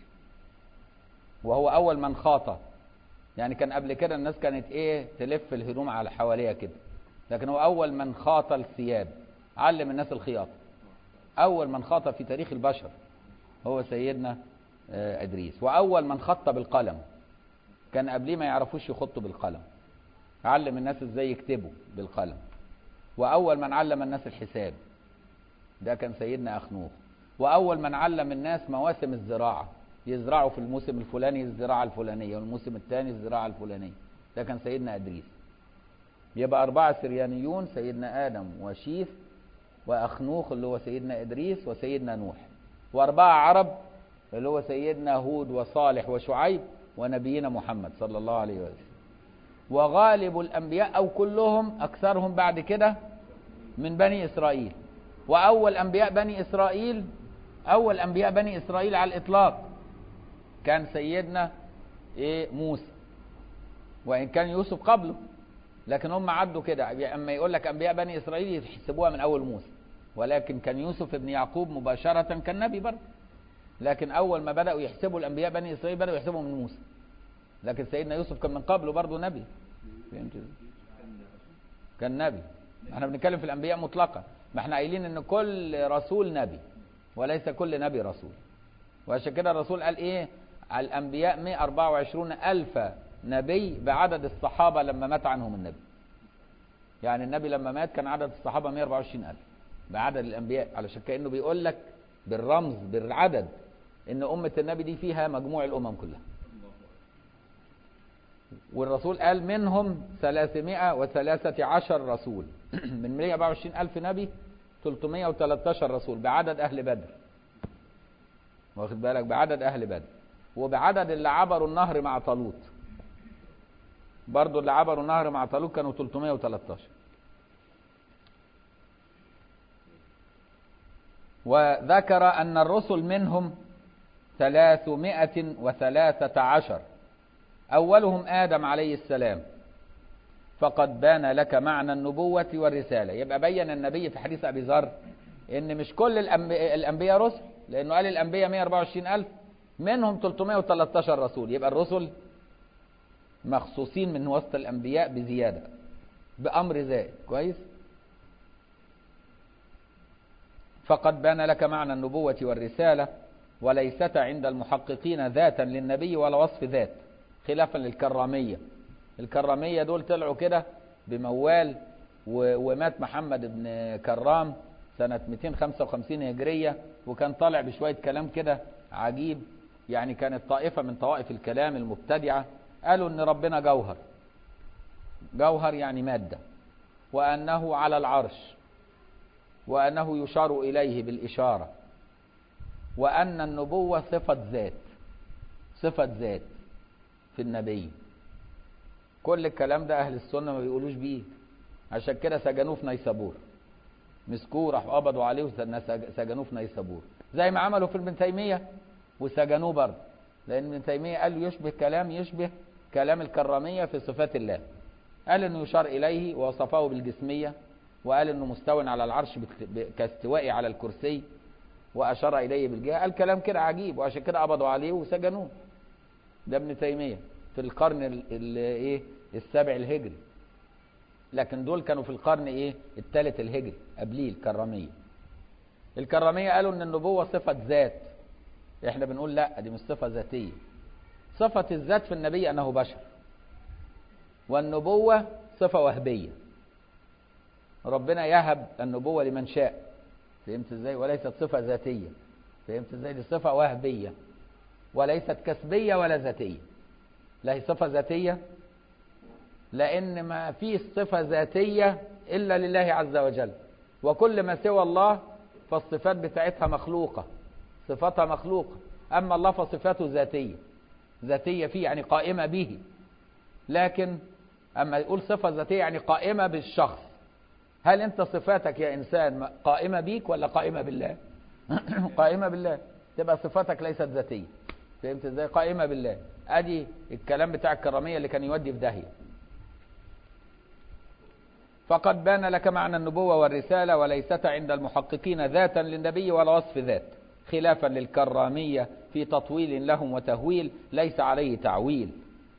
A: وهو أول من خاطى يعني كان قبل كده الناس كانت إيه تلف الهدوم على حواليها كده لكن هو أول من خاطى الثياب علم الناس الخياطة أول من خاطى في تاريخ البشر هو سيدنا إدريس وأول من خط بالقلم كان قبليه ما يعرفوش يخطوا بالقلم علم الناس ازاي يكتبوا بالقلم وأول من علم الناس الحساب ده كان سيدنا أخنوخ وأول من علم الناس مواسم الزراعة يزرعوا في الموسم الفلاني الزراعة الفلانية والموسم الثاني الزراعة الفلانية ده كان سيدنا إدريس يبقى أربعة سريانيون سيدنا آدم وشيث وأخنوخ اللي هو سيدنا إدريس وسيدنا نوح وأربعة عرب اللي هو سيدنا هود وصالح وشعيب ونبينا محمد صلى الله عليه وسلم وغالب الأنبياء أو كلهم أكثرهم بعد كده من بني إسرائيل وأول أنبياء بني إسرائيل أول أنبياء بني إسرائيل على الإطلاق كان سيدنا إيه موسى وإن كان يوسف قبله لكن هم عدوا كده اما يقول لك انبياء بني اسرائيل يحسبوها من اول موسى ولكن كان يوسف ابن يعقوب مباشره كان نبي برضه لكن اول ما بداوا يحسبوا الانبياء بني اسرائيل بداوا يحسبوا من موسى لكن سيدنا يوسف كان من قبله برضه نبي فهمت كان نبي احنا بنتكلم في الانبياء مطلقا ما احنا قايلين ان كل رسول نبي وليس كل نبي رسول وعشان كده الرسول قال ايه على الانبياء 124 الف نبي بعدد الصحابة لما مات عنهم النبي يعني النبي لما مات كان عدد الصحابة 124 ألف بعدد الأنبياء علشان كأنه بيقول لك بالرمز بالعدد إن أمة النبي دي فيها مجموع الأمم كلها والرسول قال منهم 313 رسول من 124 ألف نبي 313 رسول بعدد أهل بدر واخد بالك بعدد أهل بدر وبعدد اللي عبروا النهر مع طالوت برضو اللي عبروا النهر مع طالوت كانوا 313 وذكر أن الرسل منهم ثلاثمائة وثلاثة عشر أولهم آدم عليه السلام فقد بان لك معنى النبوة والرسالة يبقى بين النبي في حديث أبي ذر إن مش كل الأنبياء رسل لأنه قال الأنبياء 124 ألف منهم 313 رسول يبقى الرسل مخصوصين من وسط الأنبياء بزيادة بأمر زائد كويس فقد بان لك معنى النبوة والرسالة وليست عند المحققين ذاتا للنبي ولا وصف ذات خلافا للكرامية الكرامية دول طلعوا كده بموال ومات محمد بن كرام سنة 255 هجرية وكان طالع بشوية كلام كده عجيب يعني كانت طائفة من طوائف الكلام المبتدعة قالوا ان ربنا جوهر جوهر يعني مادة وأنه على العرش وأنه يشار إليه بالإشارة وأن النبوة صفة ذات صفة ذات في النبي كل الكلام ده أهل السنة ما بيقولوش بيه عشان كده سجنوه في نيسابور مسكوه راح قبضوا عليه وسجنوه في نيسابور زي ما عملوا في ابن تيمية وسجنوه برضه لأن ابن تيمية قال له يشبه كلام يشبه كلام الكرامية في صفات الله قال انه يشار اليه ووصفه بالجسمية وقال انه مستو على العرش كاستوائي على الكرسي واشار اليه بالجهة قال كلام كده عجيب وعشان كده قبضوا عليه وسجنوه ده ابن تيمية في القرن الايه السابع الهجري لكن دول كانوا في القرن ايه الثالث الهجري قبليه الكرامية الكرامية قالوا ان النبوة صفة ذات احنا بنقول لا دي مش صفة ذاتية صفة الذات في النبي أنه بشر والنبوة صفة وهبية ربنا يهب النبوة لمن شاء فهمت ازاي وليست صفة ذاتية فهمت ازاي دي صفة وهبية وليست كسبية ولا ذاتية لا هي صفة ذاتية لأن ما فيش صفة ذاتية إلا لله عز وجل وكل ما سوى الله فالصفات بتاعتها مخلوقة صفاتها مخلوقة أما الله فصفاته ذاتية ذاتية فيه يعني قائمة به لكن أما يقول صفة ذاتية يعني قائمة بالشخص هل أنت صفاتك يا إنسان قائمة بيك ولا قائمة بالله قائمة بالله تبقى صفاتك ليست ذاتية فهمت ازاي قائمة بالله ادي الكلام بتاع الكرامية اللي كان يودي في داهية فقد بان لك معنى النبوة والرسالة وليست عند المحققين ذاتا للنبي ولا وصف ذات خلافا للكرامية في تطويل لهم وتهويل ليس عليه تعويل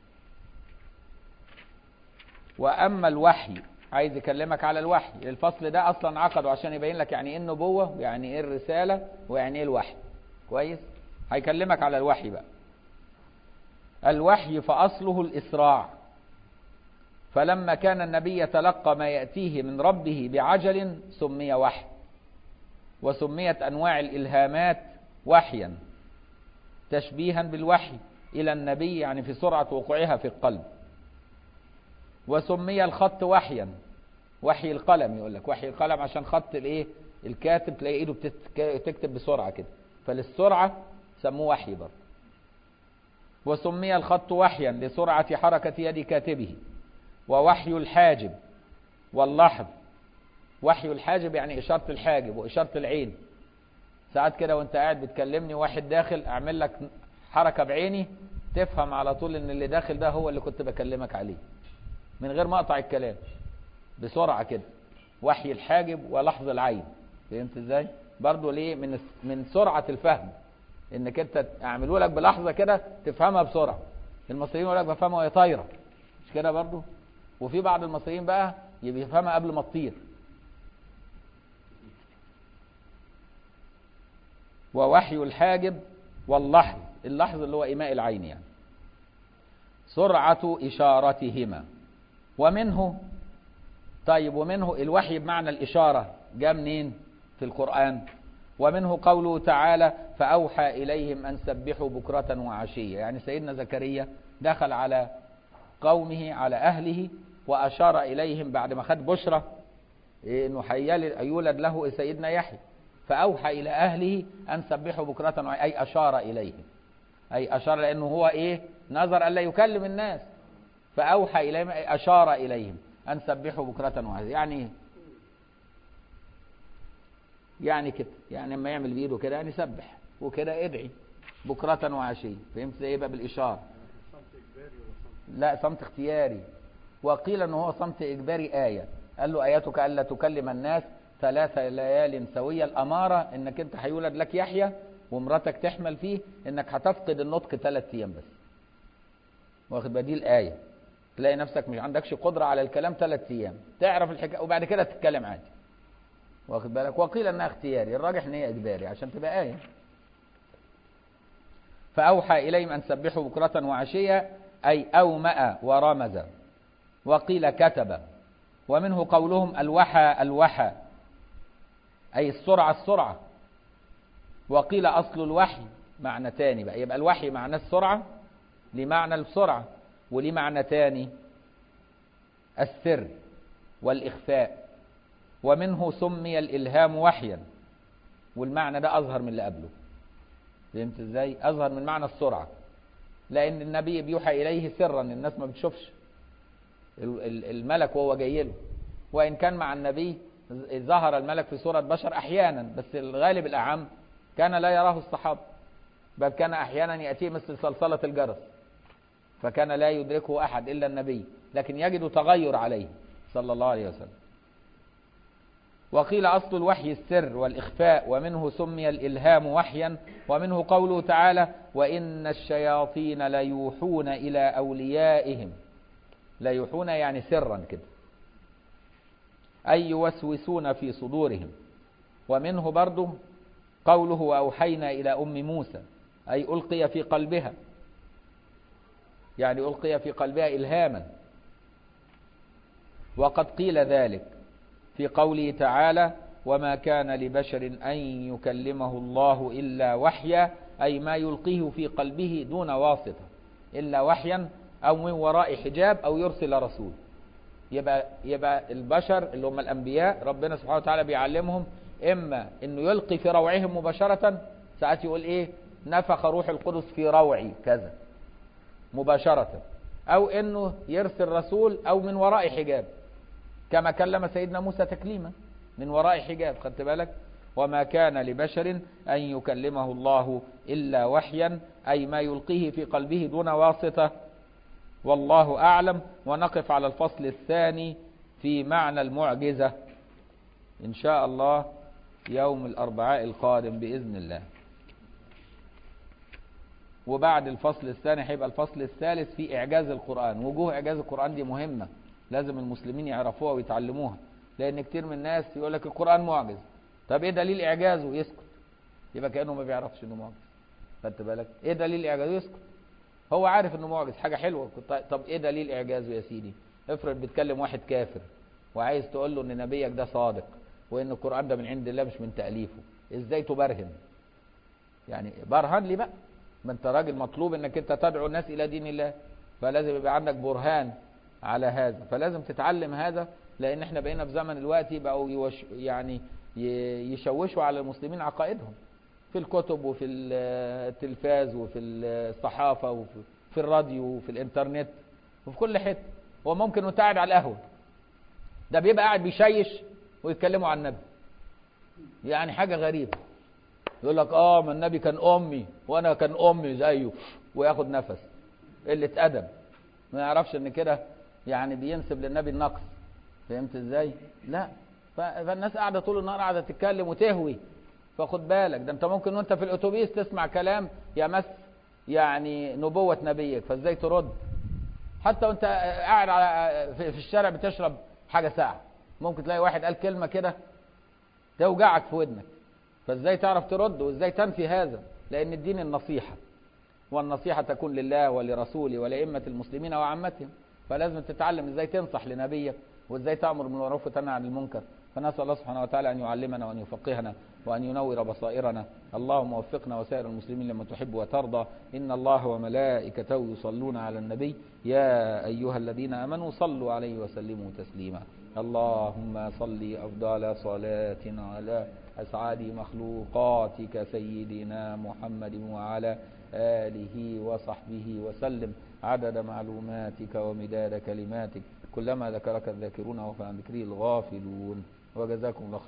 A: وأما الوحي عايز يكلمك على الوحي الفصل ده أصلا عقده عشان يبين لك يعني إيه النبوة ويعني إيه الرسالة ويعني إيه الوحي كويس هيكلمك على الوحي بقى الوحي فأصله الإسراع فلما كان النبي يتلقى ما يأتيه من ربه بعجل سمي وحي وسميت أنواع الإلهامات وحيا تشبيها بالوحي إلى النبي يعني في سرعة وقوعها في القلب وسمي الخط وحيا وحي القلم يقول لك وحي القلم عشان خط الايه الكاتب تلاقي ايده بتكتب بسرعة كده فللسرعة سموه وحي برضه وسمي الخط وحيا لسرعة حركة يد كاتبه ووحي الحاجب واللحظ وحي الحاجب يعني إشارة الحاجب وإشارة العين ساعات كده وانت قاعد بتكلمني واحد داخل اعمل لك حركة بعيني تفهم على طول ان اللي داخل ده هو اللي كنت بكلمك عليه من غير ما اقطع الكلام بسرعة كده وحي الحاجب ولحظ العين فهمت ازاي برضو ليه من من سرعة الفهم انك انت اعمله لك بلحظة كده تفهمها بسرعة المصريين يقول لك بفهمها وهي طايرة مش كده برضو وفي بعض المصريين بقى يفهمها قبل ما تطير ووحي الحاجب واللحظ اللحظ اللي هو إيماء العين يعني سرعة إشارتهما ومنه طيب ومنه الوحي بمعنى الإشارة جاء منين في القرآن ومنه قوله تعالى فأوحى إليهم أن سبحوا بكرة وعشية يعني سيدنا زكريا دخل على قومه على أهله وأشار إليهم بعد ما خد بشرة إنه يولد له سيدنا يحيى فأوحى إلى أهله أن سبحوا بكرة وعشية أي أشار إليهم أي أشار لأنه هو إيه نظر ألا يكلم الناس فأوحى إليهم أي أشار إليهم أن سبحوا بكرة وعشية يعني إيه يعني كده يعني لما يعمل بإيده كده يعني سبح وكده ادعي بكرة وعشية فهمت زي بقى بالإشارة لا صمت اختياري وقيل أنه هو صمت إجباري آية قال له آياتك ألا تكلم الناس ثلاث ليال سوية الأمارة إنك أنت هيولد لك يحيى ومراتك تحمل فيه إنك هتفقد النطق ثلاث أيام بس واخد بديل الآية تلاقي نفسك مش عندكش قدرة على الكلام ثلاث أيام تعرف الحكاية وبعد كده تتكلم عادي واخد بالك وقيل انها اختياري الراجح ان هي اجباري عشان تبقى ايه فاوحى اليهم ان سبحوا بكره وعشيه اي اومأ ورمز وقيل كتب ومنه قولهم الوحى الوحى اي السرعه السرعه وقيل اصل الوحي معنى تاني بقى يبقى الوحي معناه السرعه لمعنى السرعه وليه معنى تاني السر والاخفاء ومنه سمي الإلهام وحيا والمعنى ده أظهر من اللي قبله فهمت ازاي أظهر من معنى السرعة لأن النبي بيوحى إليه سرا الناس ما بتشوفش الملك وهو جاي له وإن كان مع النبي ظهر الملك في صورة بشر أحيانا بس الغالب الأعم كان لا يراه الصحابة بل كان أحيانا يأتيه مثل صلصلة الجرس فكان لا يدركه أحد إلا النبي لكن يجد تغير عليه صلى الله عليه وسلم وقيل أصل الوحي السر والإخفاء ومنه سمي الإلهام وحيا ومنه قوله تعالى وإن الشياطين ليوحون إلى أوليائهم ليوحون يعني سرا كده أي يوسوسون في صدورهم ومنه برضه قوله وأوحينا إلى أم موسى أي ألقي في قلبها يعني ألقي في قلبها إلهاما وقد قيل ذلك في قوله تعالى وما كان لبشر أن يكلمه الله إلا وحيا أي ما يلقيه في قلبه دون واسطة إلا وحيا أو من وراء حجاب أو يرسل رسول يبقى, يبقى البشر اللي هم الأنبياء ربنا سبحانه وتعالى بيعلمهم إما أنه يلقي في روعهم مباشرة ساعات يقول إيه نفخ روح القدس في روعي كذا مباشرة أو أنه يرسل رسول أو من وراء حجاب كما كلم سيدنا موسى تكليما من وراء حجاب خدت بالك وما كان لبشر أن يكلمه الله إلا وحيا أي ما يلقيه في قلبه دون واسطة والله أعلم ونقف على الفصل الثاني في معنى المعجزة إن شاء الله يوم الأربعاء القادم بإذن الله وبعد الفصل الثاني هيبقى الفصل الثالث في إعجاز القرآن وجوه إعجاز القرآن دي مهمة لازم المسلمين يعرفوها ويتعلموها لأن كتير من الناس يقول لك القرآن معجز طب إيه دليل إعجازه يسكت يبقى كأنه ما بيعرفش إنه معجز خدت بالك إيه دليل إعجازه يسكت هو عارف إنه معجز حاجة حلوة طب إيه دليل إعجازه يا سيدي افرض بتكلم واحد كافر وعايز تقول له إن نبيك ده صادق وإن القرآن ده من عند الله مش من تأليفه إزاي تبرهن يعني برهن لي بقى ما انت راجل مطلوب انك انت تدعو الناس الى دين الله فلازم يبقى عندك برهان على هذا فلازم تتعلم هذا لان احنا بقينا في زمن الوقت بقوا يوش يعني يشوشوا على المسلمين عقائدهم في الكتب وفي التلفاز وفي الصحافه وفي في الراديو وفي الانترنت وفي كل حته هو ممكن وانت قاعد على القهوه ده بيبقى قاعد بيشيش ويتكلموا عن النبي يعني حاجه غريبه يقول لك اه ما النبي كان امي وانا كان امي زيه وياخد نفس قله ادب ما يعرفش ان كده يعني بينسب للنبي النقص فهمت ازاي لا فالناس قاعده طول النهار قاعده تتكلم وتهوي فخد بالك ده انت ممكن وانت في الاتوبيس تسمع كلام يمس يعني نبوه نبيك فازاي ترد حتى وانت قاعد على في الشارع بتشرب حاجه ساعه ممكن تلاقي واحد قال كلمه كده توجعك في ودنك فازاي تعرف ترد وازاي تنفي هذا لان الدين النصيحة والنصيحة تكون لله ولرسوله ولأئمة المسلمين وعامتهم فلازم تتعلم ازاي تنصح لنبيك وازاي تأمر بالمعروف وتنهى عن المنكر فنسأل الله سبحانه وتعالى أن يعلمنا وأن يفقهنا وأن ينور بصائرنا اللهم وفقنا وسائر المسلمين لما تحب وترضى إن الله وملائكته يصلون على النبي يا أيها الذين آمنوا صلوا عليه وسلموا تسليما اللهم صل أفضل صلاة على أسعد مخلوقاتك سيدنا محمد وعلى آله وصحبه وسلم عدد معلوماتك ومداد كلماتك كلما ذكرك الذاكرون وفي عن ذكره الغافلون وجزاكم الله خير